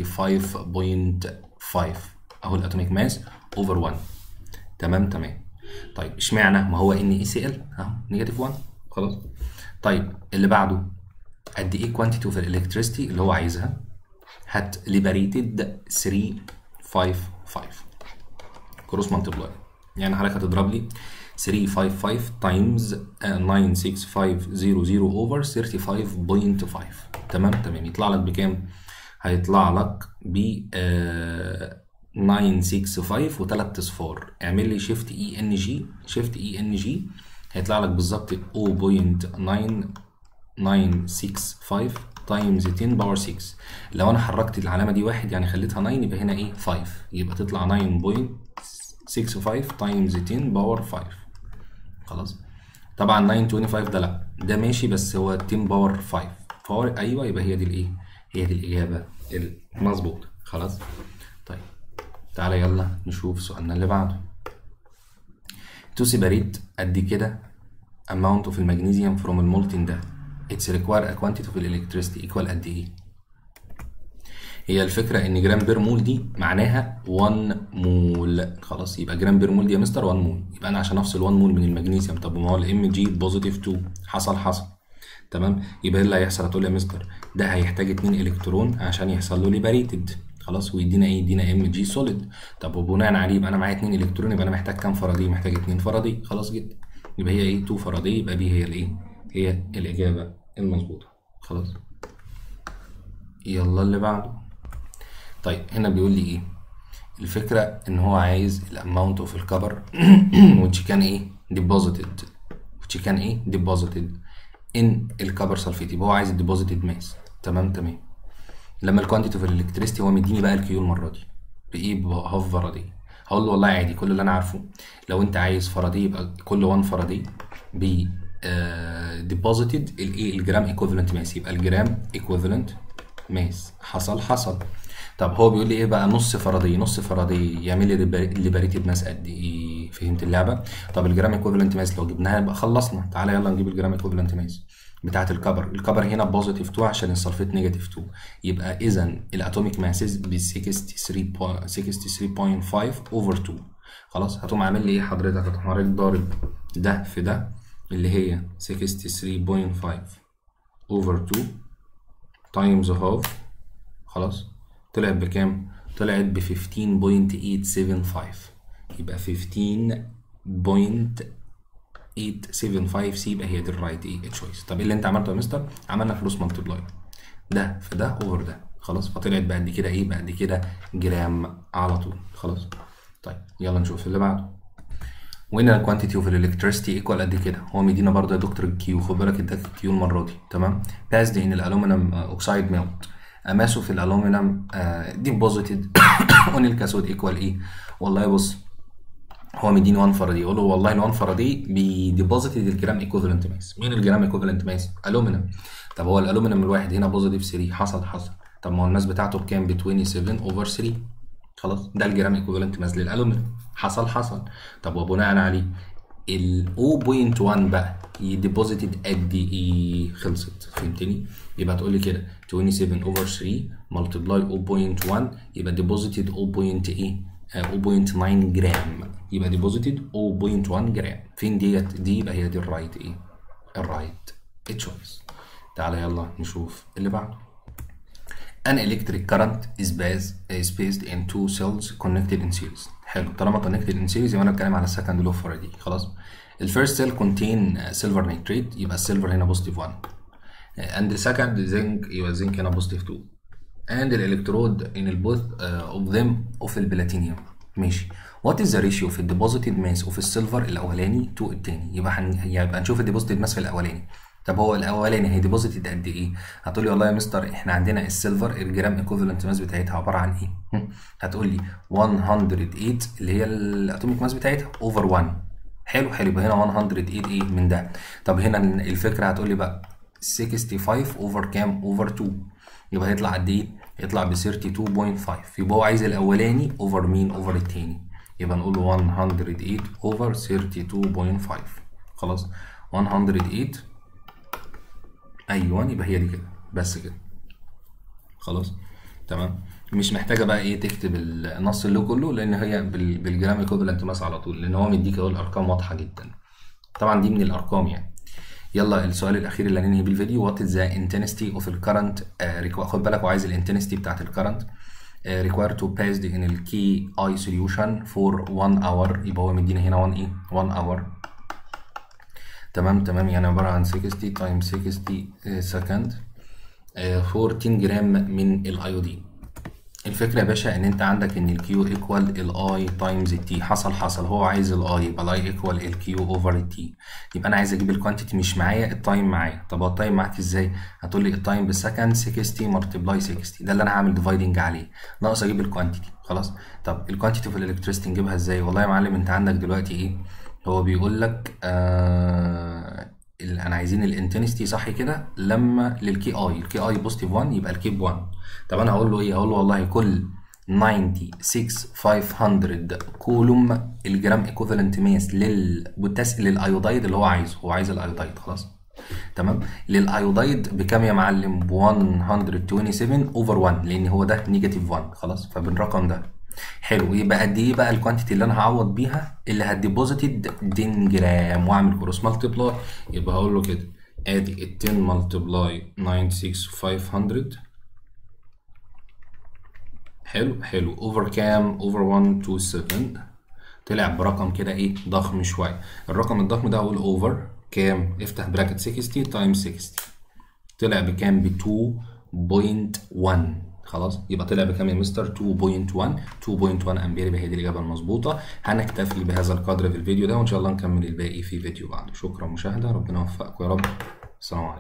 S1: 35.5 اهو الاتوميك ماس اوفر 1 تمام تمام طيب اشمعنى ما هو ان اي سي ال اهو نيجاتيف 1 خلاص طيب اللي بعده قد ايه كوانتيتي اوف الالكتريستي اللي هو عايزها هات ليبريتد 355 كروس مالتبلاي يعني حضرتك هتضرب لي 355 تايمز 96500 اوفر 35.5 تمام تمام يطلع لك بكام؟ هيطلع لك ب 965 وثلاث اصفار اعمل لي شيفت اي ان جي شيفت اي ان جي هيطلع لك بالظبط 0.9965 تايمز 10 باور 6 لو انا حركت العلامه دي واحد يعني خليتها 9 يبقى هنا ايه 5 يبقى تطلع 9.65 تايمز 10 باور 5 خلاص طبعا 925 ده لا ده ماشي بس هو 10 باور 5 باور ايوه يبقى هي دي الايه هي دي الاجابه المظبوطه خلاص طيب تعالى يلا نشوف سؤالنا اللي بعده تو سيباريت قد كده amount of المغنيسيوم from المولتن ده اتس require a quantity of electricity equal قد ايه هي الفكره ان جرام بير مول دي معناها 1 مول خلاص يبقى جرام بير مول دي يا مستر 1 مول يبقى انا عشان افصل 1 مول من المغنيسيوم طب ما هو الام جي بوزيتيف 2 حصل حصل تمام يبقى ايه اللي هيحصل هتقول لي يا مستر ده هيحتاج 2 الكترون عشان يحصل له ليبريتد خلاص ويدينا ايه يدينا ام جي سوليد طب وبناء عليه يبقى انا معايا 2 الكترون يبقى انا محتاج كام فاراداي محتاج 2 فاراداي خلاص جدا يبقى هي ايه 2 فاراداي يبقى بي هي الايه هي الاجابه المظبوطه خلاص يلا اللي بعده طيب هنا بيقول لي ايه الفكرة ان هو عايز الاماونت اوف الكبر which can ايه deposited which can ايه deposited in الكبر سلفيت يبقى هو عايز الديبوزيتد ماس تمام تمام لما الكوانتيتي اوف الالكتريستي هو مديني بقى الكيو المرة دي بايه بهاف فاراداي هقول له والله عادي كل اللي انا عارفه لو انت عايز فاراداي يبقى كل 1 فاراداي ب ديبوزيتد الايه الجرام ايكوفالنت ماس يبقى الجرام ايكوفالنت ماس حصل حصل طب هو بيقول لي ايه بقى نص فاراداي نص فاراداي يعمل لي ليبريتد ماس قد ايه فهمت اللعبه طب الجرام ايكوفالنت ماس لو جبناها يبقى خلصنا تعالى يلا نجيب الجرام ايكوفالنت ماس بتاعه الكبر الكبر هنا بوزيتيف 2 عشان السلفيت نيجاتيف 2 يبقى اذا الاتوميك ماسز ب 63.5 اوفر 2 خلاص هتقوم عامل لي ايه حضرتك هتقوم حضرتك ضارب ده في ده اللي هي 63.5 اوفر 2 تايمز هاف خلاص طلعت بكام؟ طلعت ب 15.875 يبقى 15.875 سي يبقى هي دي الرايت ايه تشويس طب ايه اللي انت عملته يا مستر؟ عملنا فلوس مالتبلاي ده في ده اوفر ده خلاص فطلعت بقد كده ايه؟ بقد كده جرام على طول خلاص طيب يلا نشوف اللي بعده وهنا الكوانتيتي اوف الالكتريستي ايكوال قد كده هو ميدينا برضه يا دكتور الكيو خد بالك اداك الكيو المره دي تمام باسد ان الالومنيوم اوكسايد ميلت اماسه في الالومنيوم ديبوزيتد اون الكاثود ايكوال ايه والله بص هو مديني 1 فاراداي يقول له والله ال 1 فاراداي بيديبوزيتد الجرام ايكوفالنت ماس مين الجرام ايكوفالنت ماس الومنيوم طب هو الالومنيوم الواحد هنا بوزيتيف 3 حصل حصل طب ما هو الماس بتاعته بكام ب 27 اوفر 3 خلاص ده الجرام ايكوفالنت ماس للالومنيوم حصل حصل طب وبناء عليه ال 0.1 بقى يديبوزيتد قد ايه خلصت فهمتني يبقى تقول لي كده 27 اوفر 3 ملتبلاي 0.1 يبقى ديبوزيتد 0. ايه 0.9 جرام يبقى ديبوزيتد 0.1 جرام فين ديت دي يبقى هي دي الرايت ايه الرايت تشويس تعالى يلا نشوف اللي بعده An electric current is based, is based in two cells connected in series. حلو طالما connected in series يبقى انا بتكلم على second law of Faraday خلاص. الفيرست cell contain silver nitrate يبقى السيلفر هنا بوزيتيف 1. and the second zinc يبقى zinc هنا بوزيتيف 2. and الالكترود in both uh, of them of البلاتينيوم. ماشي. What is the ratio في الديبوزيتد ماس اوف السيلفر الاولاني تو التاني؟ يبقى هن... يبقى هنشوف الديبوزيتد ماس في الاولاني. طب هو الاولاني هي ديبوزيتد قد ايه؟ هتقول لي والله يا مستر احنا عندنا السيلفر الجرام ايكوفالنت ماس بتاعتها عباره عن ايه؟ هتقول لي 108 اللي هي الاتوميك ماس بتاعتها اوفر 1 حلو حلو يبقى هنا 108 ايه من ده طب هنا الفكره هتقول لي بقى 65 اوفر كام؟ اوفر 2 يبقى هيطلع قد ايه؟ يطلع ب 32.5 يبقى هو عايز الاولاني اوفر مين؟ اوفر التاني يبقى نقول له 108 اوفر 32.5 خلاص 108 ايوه يبقى هي دي كده بس كده خلاص تمام مش محتاجه بقى ايه تكتب النص اللي كله لان هي بالجرام ايكوفالنت ماس على طول لان هو مديك اهو الارقام واضحه جدا طبعا دي من الارقام يعني يلا السؤال الاخير اللي هننهي بيه الفيديو وات از ذا انتنستي اوف الكرنت خد بالك هو عايز الانتنستي بتاعت الكرنت required to pass in ال key I solution for 1 hour يبقى هو مدينا هنا 1 ايه 1 hour تمام تمام يعني عبارة عن 60 times 60 سكند 14 جرام من الايودين الفكرة يا باشا ان انت عندك ان الكيو ايكوال الاي تايمز التي حصل حصل هو عايز الاي يبقى الاي ايكوال الكيو اوفر التي يبقى انا عايز اجيب الكوانتيتي مش معايا التايم معايا طب هو التايم معاك ازاي هتقول لي التايم بالسكند 60 ملتبلاي 60 ده اللي انا هعمل ديفايدنج عليه ناقص اجيب الكوانتيتي خلاص طب الكوانتيتي في الالكتريستي نجيبها ازاي والله يا معلم انت عندك دلوقتي ايه هو بيقول لك آه انا عايزين الانتنستي صح كده لما للكي اي الكي اي بوزيتيف 1 يبقى الكي ب 1 طب انا هقول له ايه هقول له والله كل 96500 كولوم الجرام ايكوفالنت ماس للبوتاس للايودايد اللي هو عايزه هو عايز الايودايد خلاص تمام للايودايد بكام يا معلم ب 127 اوفر 1 لان هو ده نيجاتيف 1 خلاص فبالرقم ده حلو يبقى قد ايه بقى الكوانتيتي اللي انا هعوض بيها اللي هديبوزيتد 10 جرام واعمل كروس مالتبلاي يبقى هقول له كده ادي ال 10 مالتبلاي 96500 حلو حلو اوفر كام اوفر 127 طلع برقم كده ايه ضخم شويه الرقم الضخم ده هقول اوفر كام افتح براكت 60 تايمز 60 طلع بكام ب 2.1 خلاص يبقى طلع بكام يا مستر 2.1 2.1 امبير يبقى هي دي الاجابه المظبوطه هنكتفي بهذا القدر في الفيديو ده وان شاء الله نكمل الباقي في فيديو بعده شكرا مشاهده ربنا يوفقكم يا رب السلام عليكم